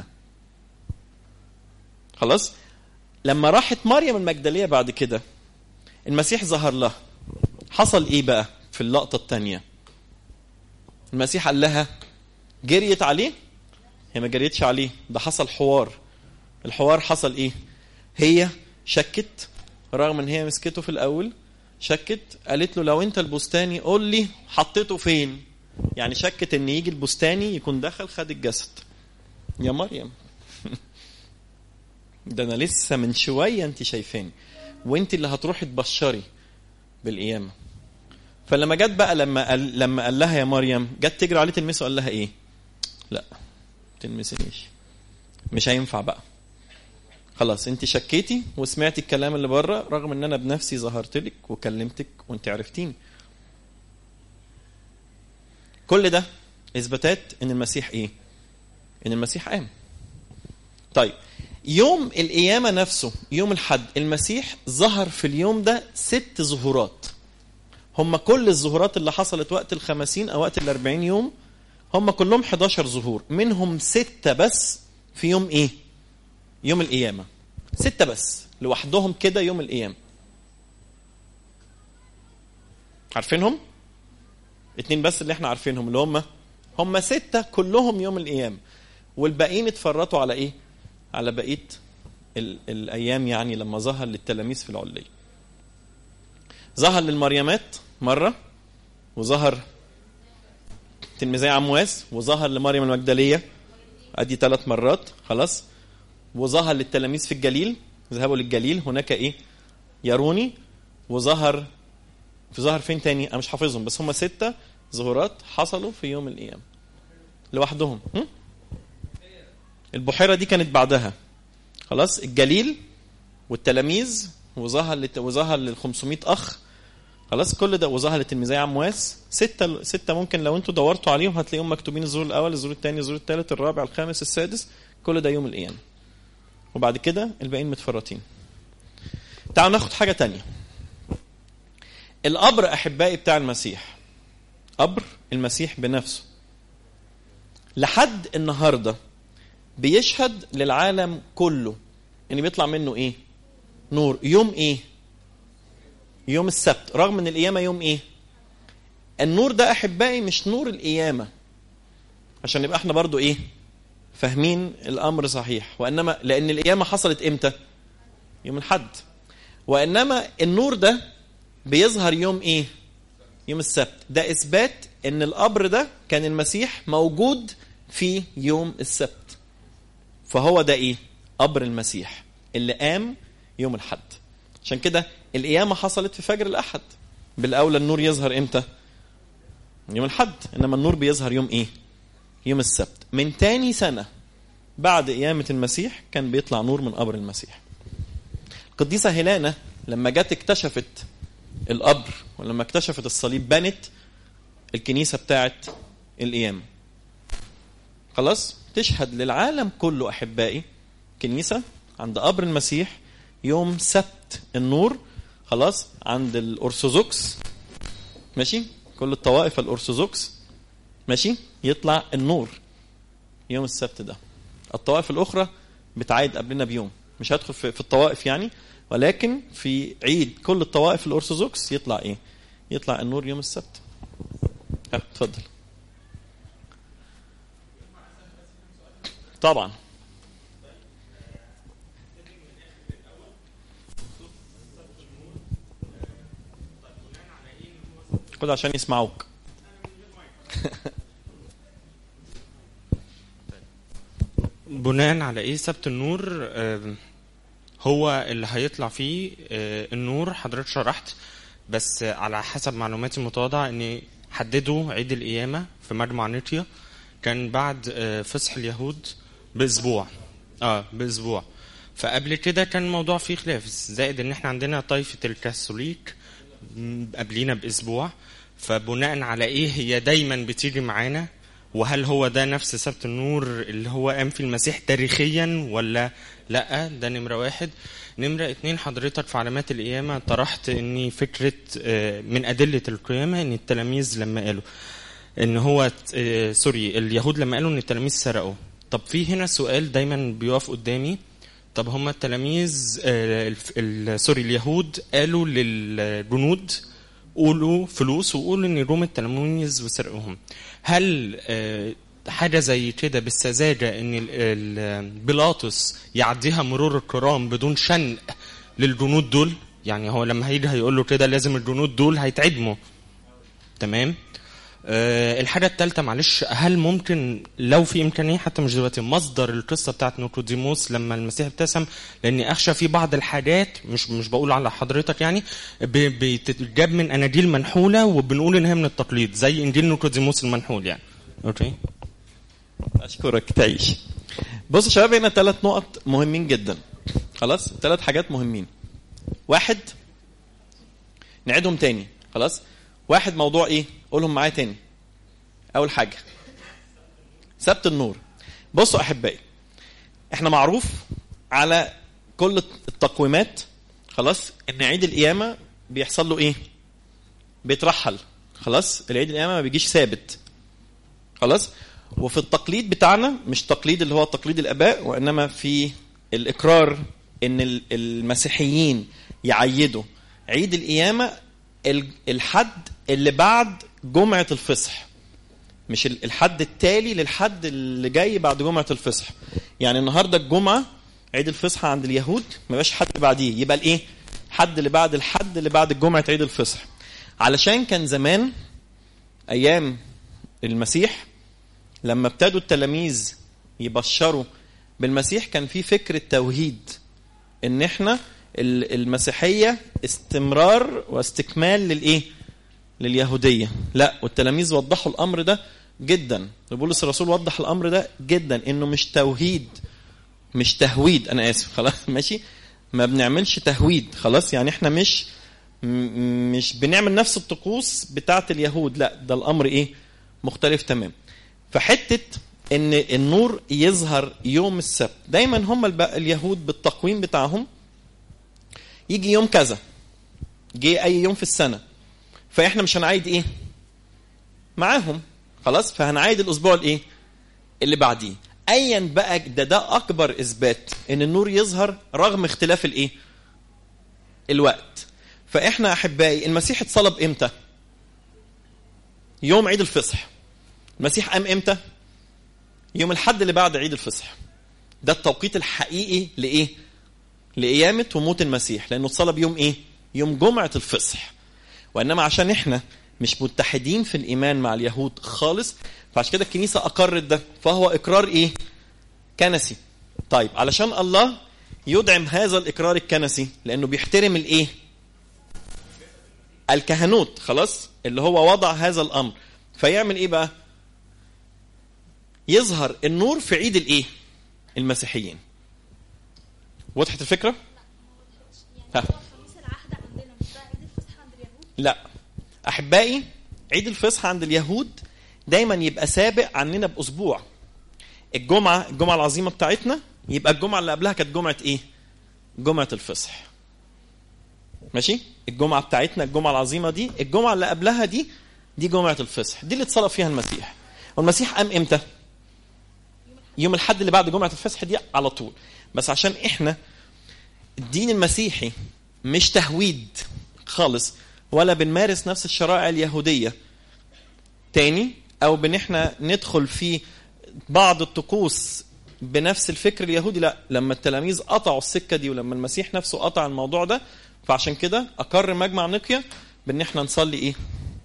خلاص لما راحت مريم المجدليه بعد كده المسيح ظهر لها حصل ايه بقى في اللقطه الثانيه المسيح قال لها جريت عليه هي ما جريتش عليه ده حصل حوار الحوار حصل ايه هي شكت رغم ان هي مسكته في الاول شكت قالت له لو انت البستاني قول لي حطيته فين يعني شكت ان يجي البستاني يكون دخل خد الجسد يا مريم ده انا لسه من شويه انت شايفاني وانت اللي هتروحي تبشري بالقيامه فلما جت بقى لما قال لما قال لها يا مريم جت تجري عليه تلمسه قال لها ايه لا تلمسنيش مش هينفع بقى خلاص انت شكيتي وسمعتي الكلام اللي بره رغم ان انا بنفسي ظهرت لك وكلمتك وانت عرفتيني كل ده اثباتات ان المسيح ايه ان المسيح قام طيب يوم القيامة نفسه يوم الحد المسيح ظهر في اليوم ده ست ظهورات هم كل الظهورات اللي حصلت وقت الخمسين أو وقت الأربعين يوم هم كلهم 11 ظهور منهم ستة بس في يوم إيه يوم القيامة ستة بس لوحدهم كده يوم القيامة عارفينهم اتنين بس اللي احنا عارفينهم اللي هم هم ستة كلهم يوم القيامة والباقيين اتفرطوا على ايه على بقية ال- الأيام يعني لما ظهر للتلاميذ في العلية ظهر للمريمات مرة وظهر تلميذي عمواس وظهر لمريم المجدلية ادي ثلاث مرات خلاص وظهر للتلاميذ في الجليل ذهبوا للجليل هناك ايه يروني وظهر في ظهر فين تاني انا مش حافظهم بس هم ستة ظهورات حصلوا في يوم القيامة لوحدهم هم؟ البحيرة دي كانت بعدها خلاص الجليل والتلاميذ وظهر لت... وظهر لل 500 اخ خلاص كل ده وظهر لتلميذي عمواس ستة ستة ممكن لو انتوا دورتوا عليهم هتلاقيهم مكتوبين الظهور الاول الظهور الثاني الظهور الثالث الرابع الخامس السادس كل ده يوم القيامه وبعد كده الباقيين متفرطين تعالوا ناخد حاجه تانية القبر احبائي بتاع المسيح قبر المسيح بنفسه لحد النهارده بيشهد للعالم كله يعني بيطلع منه ايه نور يوم ايه يوم السبت رغم ان القيامه يوم ايه النور ده احبائي مش نور القيامه عشان نبقى احنا برضو ايه فاهمين الامر صحيح وانما لان القيامه حصلت امتى يوم الحد وانما النور ده بيظهر يوم ايه يوم السبت ده اثبات ان القبر ده كان المسيح موجود في يوم السبت فهو ده ايه قبر المسيح اللي قام يوم الحد عشان كده القيامه حصلت في فجر الاحد بالاولى النور يظهر امتى يوم الحد انما النور بيظهر يوم ايه يوم السبت من تاني سنه بعد قيامه المسيح كان بيطلع نور من قبر المسيح القديسه هيلانا لما جت اكتشفت القبر ولما اكتشفت الصليب بنت الكنيسه بتاعت القيامه خلاص تشهد للعالم كله احبائي كنيسه عند قبر المسيح يوم سبت النور خلاص عند الارثوذكس ماشي كل الطوائف الارثوذكس ماشي يطلع النور يوم السبت ده الطوائف الاخرى بتعايد قبلنا بيوم مش هدخل في, في الطوائف يعني ولكن في عيد كل الطوائف الارثوذكس يطلع ايه يطلع النور يوم السبت ها اتفضل طبعا خد عشان يسمعوك بناء على ايه سبت النور آه، هو اللي هيطلع فيه آه، النور حضرتك شرحت بس على حسب معلوماتي المتواضعة ان حددوا عيد القيامة في مجمع نيتيا كان بعد آه، فصح اليهود باسبوع اه باسبوع فقبل كده كان الموضوع فيه خلاف زائد ان احنا عندنا طائفة الكاثوليك م، قبلينا باسبوع فبناء على ايه هي دايما بتيجي معانا وهل هو ده نفس سبت النور اللي هو قام في المسيح تاريخيا ولا لا ده نمرة واحد نمرة اتنين حضرتك في علامات القيامة طرحت ان فكرة آه، من أدلة القيامة ان التلاميذ لما قالوا ان هو آه، سوري اليهود لما قالوا ان التلاميذ سرقوا طب في هنا سؤال دايما بيقف قدامي طب هم التلاميذ آه، الف- ال- سوري اليهود قالوا للجنود قولوا فلوس وقولوا ان روم التلاميذ وسرقوهم هل آه، حاجة زي كده بالسذاجة ان ال- ال- بيلاطس يعديها مرور الكرام بدون شنق للجنود دول يعني هو لما هيجي هيقول له كده لازم الجنود دول هيتعدموا تمام أه الحاجة الثالثة معلش هل ممكن لو في إمكانية حتى مش دلوقتي مصدر القصة بتاعت نيقوديموس لما المسيح ابتسم لأني أخشى في بعض الحاجات مش مش بقول على حضرتك يعني ب- بتتجاب من أناجيل منحولة وبنقول إن هي من التقليد زي إنجيل نيقوديموس المنحول يعني أوكي اشكرك تعيش بص يا شباب هنا ثلاث نقط مهمين جدا خلاص ثلاث حاجات مهمين واحد نعيدهم تاني خلاص واحد موضوع ايه قولهم معايا تاني اول حاجه سبت النور بصوا احبائي احنا معروف على كل التقويمات خلاص ان عيد القيامه بيحصل له ايه بيترحل خلاص العيد القيامه ما بيجيش ثابت خلاص وفي التقليد بتاعنا مش تقليد اللي هو تقليد الاباء وانما في الاقرار ان ال- المسيحيين يعيدوا عيد القيامه ال- الحد اللي بعد جمعه الفصح مش ال- الحد التالي للحد اللي جاي بعد جمعه الفصح يعني النهارده الجمعه عيد الفصح عند اليهود ما يبقاش حد بعديه يبقى الايه حد اللي بعد الحد اللي بعد جمعه عيد الفصح علشان كان زمان ايام المسيح لما ابتدوا التلاميذ يبشروا بالمسيح كان في فكرة توحيد ان احنا ال- المسيحية استمرار واستكمال للايه لليهودية لا والتلاميذ وضحوا الامر ده جدا بولس الرسول وضح الامر ده جدا انه مش توحيد مش تهويد انا اسف خلاص ماشي ما بنعملش تهويد خلاص يعني احنا مش م- مش بنعمل نفس الطقوس بتاعه اليهود لا ده الامر ايه مختلف تمام فحته ان النور يظهر يوم السبت دايما هم الب- اليهود بالتقويم بتاعهم يجي يوم كذا جه اي يوم في السنه فاحنا مش هنعيد ايه معاهم خلاص فهنعيد الاسبوع الايه اللي بعديه ايا بقى ده ده اكبر اثبات ان النور يظهر رغم اختلاف الايه الوقت فاحنا احبائي المسيح اتصلب امتى يوم عيد الفصح المسيح قام امتى يوم الحد اللي بعد عيد الفصح ده التوقيت الحقيقي لايه لقيامه وموت المسيح لانه اتصلب يوم ايه يوم جمعه الفصح وانما عشان احنا مش متحدين في الايمان مع اليهود خالص فعشان كده الكنيسه اقرت ده فهو اقرار ايه كنسي طيب علشان الله يدعم هذا الاقرار الكنسي لانه بيحترم الايه الكهنوت خلاص اللي هو وضع هذا الامر فيعمل ايه بقى يظهر النور في عيد الايه المسيحيين وضحت الفكره ها. يعني هو خميس العهد عندنا مش ده عيد الفصح عند اليهود لا احبائي عيد الفصح عند اليهود دايما يبقى سابق عننا باسبوع الجمعه الجمعه العظيمه بتاعتنا يبقى الجمعه اللي قبلها كانت جمعه ايه جمعه الفصح ماشي الجمعه بتاعتنا الجمعه العظيمه دي الجمعه اللي قبلها دي دي جمعه الفصح دي اللي اتصلب فيها المسيح والمسيح قام امتى يوم الحد اللي بعد جمعه الفصح دي على طول بس عشان احنا الدين المسيحي مش تهويد خالص ولا بنمارس نفس الشرائع اليهودية تاني أو بن احنا ندخل في بعض الطقوس بنفس الفكر اليهودي لا لما التلاميذ قطعوا السكة دي ولما المسيح نفسه قطع الموضوع ده فعشان كده أقر مجمع نقيا بأن احنا نصلي إيه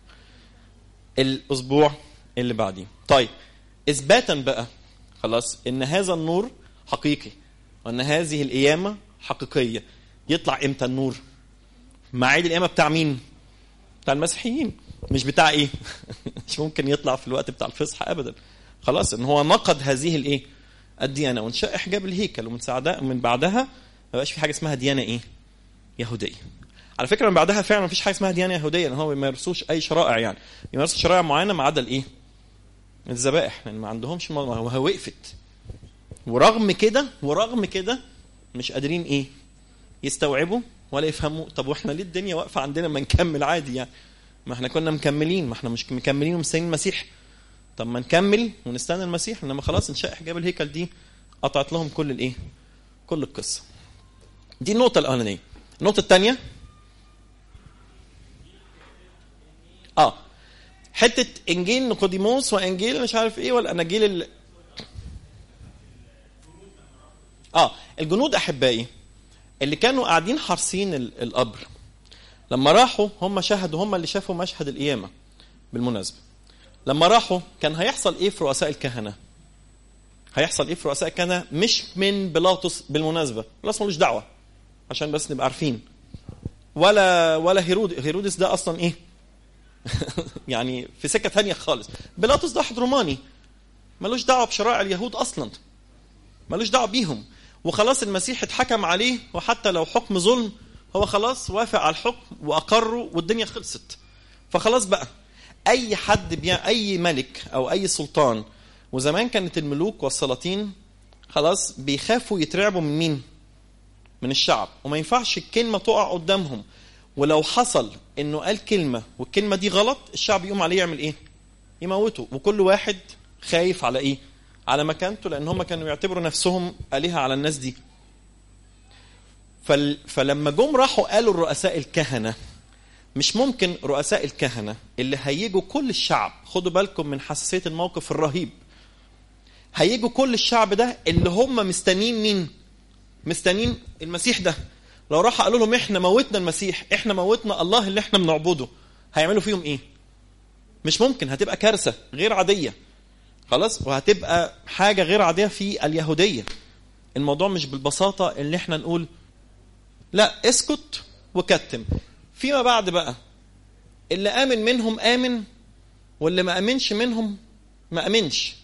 الأسبوع اللي بعديه طيب إثباتا بقى خلاص إن هذا النور حقيقي وأن هذه القيامة حقيقية يطلع إمتى النور مع عيد القيامه بتاع مين؟ بتاع المسيحيين مش بتاع ايه؟ مش ممكن يطلع في الوقت بتاع الفصح ابدا خلاص ان هو نقد هذه الايه؟ الديانه وانشاء حجاب الهيكل ومن ساعدها من بعدها ما بقاش في حاجه اسمها ديانه ايه؟ يهوديه. على فكره من بعدها فعلا ما فيش حاجه اسمها ديانه يهوديه لان هو ما بيمارسوش اي شرائع يعني بيمارسوا شرائع معينه ما عدا الايه؟ الذبائح لان ما عندهمش م- وهي وقفت ورغم كده ورغم كده مش قادرين ايه؟ يستوعبوا ولا يفهموا طب واحنا ليه الدنيا واقفه عندنا ما نكمل عادي يعني ما احنا كنا مكملين ما احنا مش مكملين ومستنيين المسيح طب ما نكمل ونستنى المسيح انما خلاص انشاء حجاب الهيكل دي قطعت لهم كل الايه كل القصه دي النقطه الاولانيه النقطه الثانيه اه حته انجيل نيقوديموس وانجيل مش عارف ايه والاناجيل ال... اه الجنود احبائي اللي كانوا قاعدين حارسين ال- القبر لما راحوا هم شاهدوا هم اللي شافوا مشهد القيامه بالمناسبه لما راحوا كان هيحصل ايه في رؤساء الكهنه هيحصل ايه في رؤساء الكهنه مش من بيلاطس بالمناسبه بيلاطس ملوش دعوه عشان بس نبقى عارفين ولا ولا هيرود هيرودس ده اصلا ايه يعني في سكه ثانيه خالص بيلاطس ده واحد روماني ملوش دعوه بشرائع اليهود اصلا ملوش دعوه بيهم وخلاص المسيح اتحكم عليه وحتى لو حكم ظلم هو خلاص وافق على الحكم واقره والدنيا خلصت فخلاص بقى اي حد بيع اي ملك او اي سلطان وزمان كانت الملوك والسلاطين خلاص بيخافوا يترعبوا من مين من الشعب وما ينفعش الكلمه تقع قدامهم ولو حصل انه قال كلمه والكلمه دي غلط الشعب يقوم عليه يعمل ايه يموته وكل واحد خايف على ايه على مكانته لان هم كانوا يعتبروا نفسهم الهه على الناس دي فل... فلما جم راحوا قالوا الرؤساء الكهنه مش ممكن رؤساء الكهنه اللي هيجوا كل الشعب خدوا بالكم من حساسيه الموقف الرهيب هيجوا كل الشعب ده اللي هم مستنين مين مستنين المسيح ده لو راح قالوا لهم احنا موتنا المسيح احنا موتنا الله اللي احنا بنعبده هيعملوا فيهم ايه مش ممكن هتبقى كارثه غير عاديه خلاص وهتبقى حاجه غير عاديه في اليهوديه الموضوع مش بالبساطه اللي احنا نقول لا اسكت وكتم فيما بعد بقى اللي امن منهم امن واللي ما امنش منهم ما امنش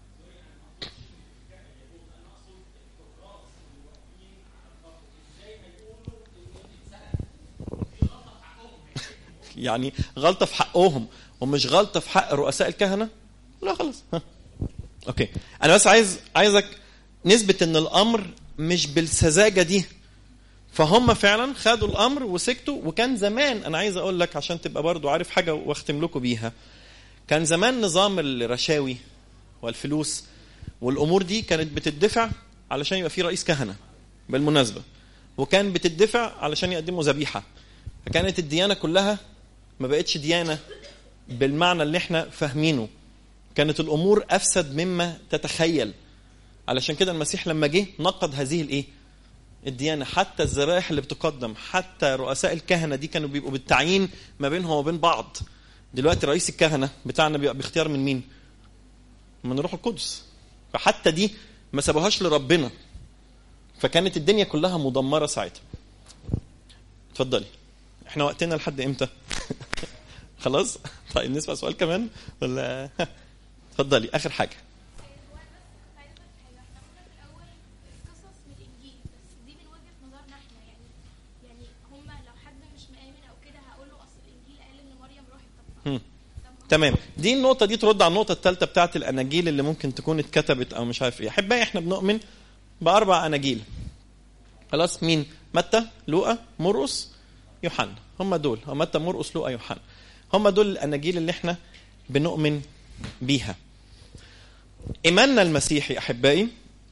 يعني غلطه في حقهم ومش غلطه في حق رؤساء الكهنه لا خلاص ها. اوكي انا بس عايز عايزك نثبت ان الامر مش بالسذاجه دي فهم فعلا خدوا الامر وسكتوا وكان زمان انا عايز اقول لك عشان تبقى برضو عارف حاجه واختم لكم بيها كان زمان نظام الرشاوي والفلوس والامور دي كانت بتدفع علشان يبقى في رئيس كهنه بالمناسبه وكان بتدفع علشان يقدموا ذبيحه فكانت الديانه كلها ما بقتش ديانه بالمعنى اللي احنا فاهمينه كانت الامور افسد مما تتخيل علشان كده المسيح لما جه نقد هذه الايه الديانه حتى الذبائح اللي بتقدم حتى رؤساء الكهنه دي كانوا بيبقوا بالتعيين ما بينهم وبين بعض دلوقتي رئيس الكهنه بتاعنا بيبقى باختيار من مين من الروح القدس فحتى دي ما سابوهاش لربنا فكانت الدنيا كلها مدمره ساعتها اتفضلي احنا وقتنا لحد امتى خلاص طيب نسمع سؤال كمان ولا اتفضلي اخر حاجه هو انا بس عايزه افهم حاجه احنا قلنا في الاول قصص من الانجيل بس دي من وجهه نظرنا احنا يعني يعني هما لو حد مش مآمن او كده هقول له اصل الانجيل قال ان مريم راحت طب هم. طب ما- تمام دي النقطة دي ترد على النقطة الثالثة بتاعت الأناجيل اللي ممكن تكون اتكتبت أو مش عارف إيه أحبائي إحنا بنؤمن بأربع أناجيل خلاص مين متى لوقا مرقس يوحنا هم دول هم متى مرقس لوقا يوحنا هم دول الأناجيل اللي إحنا بنؤمن بيها إيماننا المسيحي أحبائي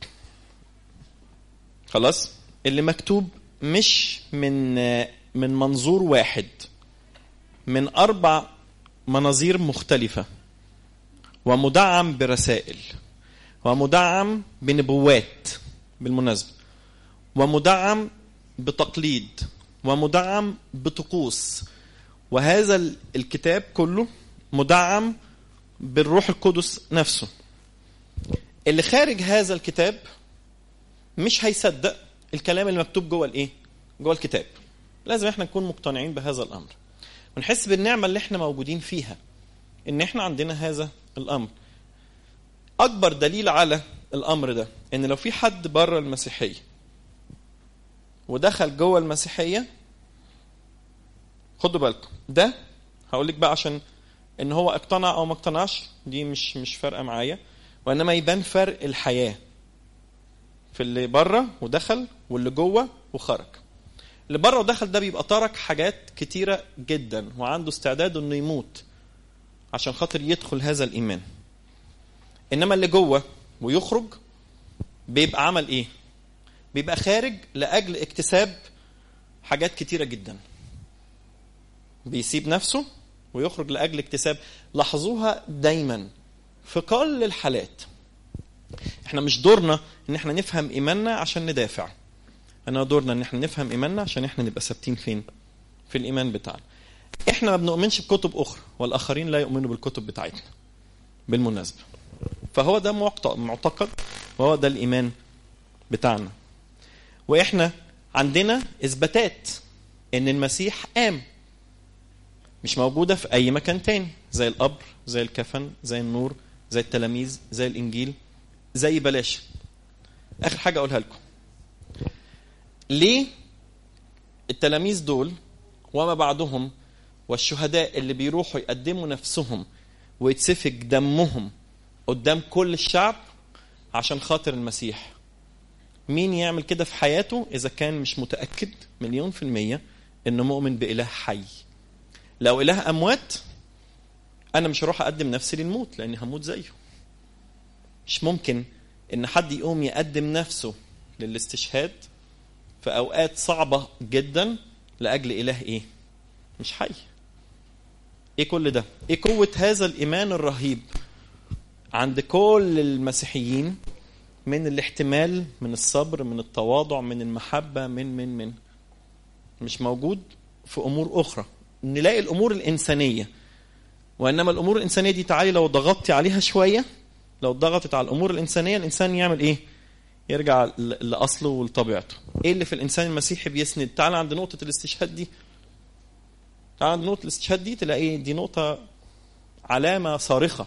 خلاص اللي مكتوب مش من من منظور واحد من أربع مناظير مختلفة ومدعم برسائل ومدعم بنبوات بالمناسبة ومدعم بتقليد ومدعم بطقوس وهذا ال- الكتاب كله مدعم بالروح القدس نفسه اللي خارج هذا الكتاب مش هيصدق الكلام اللي مكتوب جوه الايه جوه الكتاب لازم احنا نكون مقتنعين بهذا الامر ونحس بالنعمه اللي احنا موجودين فيها ان احنا عندنا هذا الامر اكبر دليل على الامر ده ان لو في حد بره المسيحيه ودخل جوه المسيحيه خدوا بالكم ده هقول لك بقى عشان ان هو اقتنع او ما اقتنعش دي مش مش فارقه معايا وانما يبان فرق الحياه في اللي بره ودخل واللي جوه وخرج اللي بره ودخل ده بيبقى ترك حاجات كتيرة جدا وعنده استعداد انه يموت عشان خاطر يدخل هذا الايمان انما اللي جوه ويخرج بيبقى عمل ايه بيبقى خارج لاجل اكتساب حاجات كتيرة جدا بيسيب نفسه ويخرج لاجل اكتساب لاحظوها دايما في كل الحالات احنا مش دورنا ان احنا نفهم ايماننا عشان ندافع انا دورنا ان احنا نفهم ايماننا عشان احنا نبقى ثابتين فين في الايمان بتاعنا احنا ما بنؤمنش بكتب اخرى والاخرين لا يؤمنوا بالكتب بتاعتنا بالمناسبه فهو ده معت- معتقد وهو ده الايمان بتاعنا واحنا عندنا اثباتات ان المسيح قام مش موجوده في اي مكان تاني زي القبر زي الكفن زي النور زي التلاميذ زي الانجيل زي بلاش اخر حاجه اقولها لكم ليه التلاميذ دول وما بعدهم والشهداء اللي بيروحوا يقدموا نفسهم ويتسفك دمهم قدام كل الشعب عشان خاطر المسيح مين يعمل كده في حياته إذا كان مش متأكد مليون في المية إنه مؤمن بإله حي لو إله أموات أنا مش هروح أقدم نفسي للموت لأني هموت زيه مش ممكن إن حد يقوم يقدم نفسه للاستشهاد في اوقات صعبه جدا لاجل اله ايه مش حي ايه كل ده ايه قوه هذا الايمان الرهيب عند كل المسيحيين من الاحتمال من الصبر من التواضع من المحبه من من من مش موجود في امور اخرى نلاقي الامور الانسانيه وانما الامور الانسانيه دي تعالي لو ضغطتي عليها شويه لو ضغطت على الامور الانسانيه الانسان يعمل ايه يرجع ل- لاصله ولطبيعته ايه اللي في الانسان المسيحي بيسند تعال عند نقطه الاستشهاد دي تعال عند نقطه الاستشهاد دي تلاقي دي نقطه علامه صارخه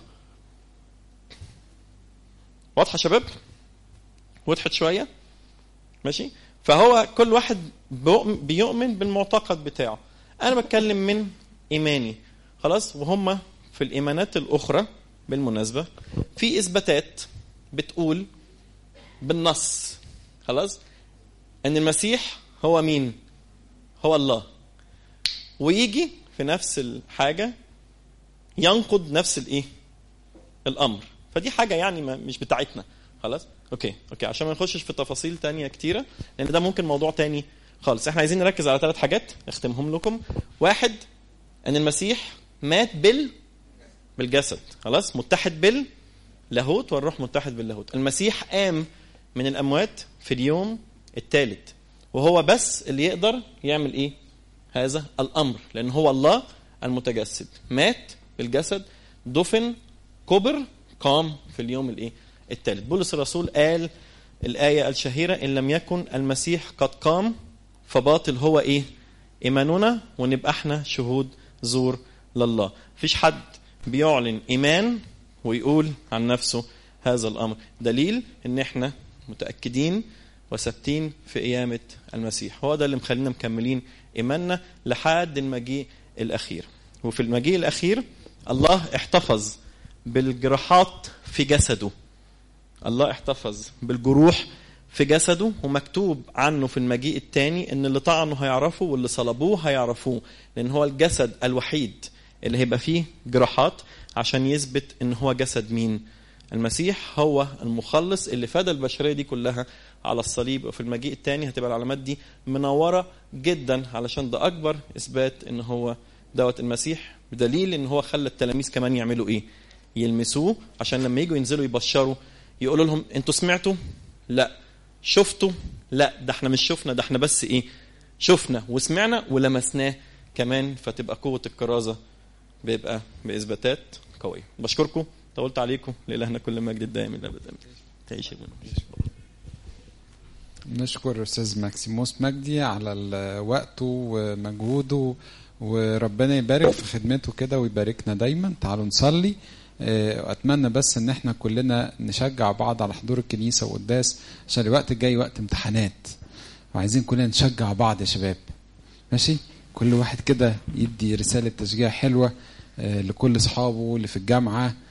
واضحه يا شباب وضحت شويه ماشي فهو كل واحد بيؤمن- بيؤمن بالمعتقد بتاعه انا بتكلم من ايماني خلاص وهم في الايمانات الاخرى بالمناسبه في اثباتات بتقول بالنص خلاص ان المسيح هو مين هو الله ويجي في نفس الحاجه ينقض نفس الايه الامر فدي حاجه يعني ما مش بتاعتنا خلاص اوكي اوكي عشان ما نخشش في تفاصيل تانية كتيره لان ده ممكن موضوع تاني خالص احنا عايزين نركز على ثلاث حاجات اختمهم لكم واحد ان المسيح مات بال بالجسد خلاص متحد بال لاهوت والروح متحد باللاهوت المسيح قام من الاموات في اليوم الثالث وهو بس اللي يقدر يعمل ايه هذا الامر لان هو الله المتجسد مات بالجسد دفن كبر قام في اليوم الايه الثالث بولس الرسول قال الايه الشهيره ان لم يكن المسيح قد قام فباطل هو ايه ايماننا ونبقى احنا شهود زور لله مفيش حد بيعلن ايمان ويقول عن نفسه هذا الامر دليل ان احنا متاكدين وثابتين في قيامه المسيح هو ده اللي مخلينا مكملين ايماننا لحد المجيء الاخير وفي المجيء الاخير الله احتفظ بالجراحات في جسده الله احتفظ بالجروح في جسده ومكتوب عنه في المجيء الثاني ان اللي طعنه هيعرفه واللي صلبوه هيعرفوه لان هو الجسد الوحيد اللي هيبقى فيه جراحات عشان يثبت ان هو جسد مين المسيح هو المخلص اللي فدى البشريه دي كلها على الصليب وفي المجيء الثاني هتبقى العلامات دي منوره جدا علشان ده اكبر اثبات ان هو دوت المسيح بدليل ان هو خلى التلاميذ كمان يعملوا ايه يلمسوه عشان لما يجوا ينزلوا يبشروا يقولوا لهم انتوا سمعتوا لا شفتوا لا ده احنا مش شفنا ده احنا بس ايه شفنا وسمعنا ولمسناه كمان فتبقى قوه الكرازه بيبقى باثباتات قويه بشكركم طولت عليكم لالهنا كل مجد الدائم الى ابد تعيش يا ابني. نشكر استاذ ماكسيموس مجدي على ال- وقته ومجهوده وربنا يبارك في خدمته كده ويباركنا دايما تعالوا نصلي آه، واتمنى بس ان احنا كلنا نشجع بعض على حضور الكنيسه وقداس عشان الوقت الجاي وقت امتحانات وعايزين كلنا نشجع بعض يا شباب ماشي كل واحد كده يدي رساله تشجيع حلوه آه، لكل اصحابه اللي في الجامعه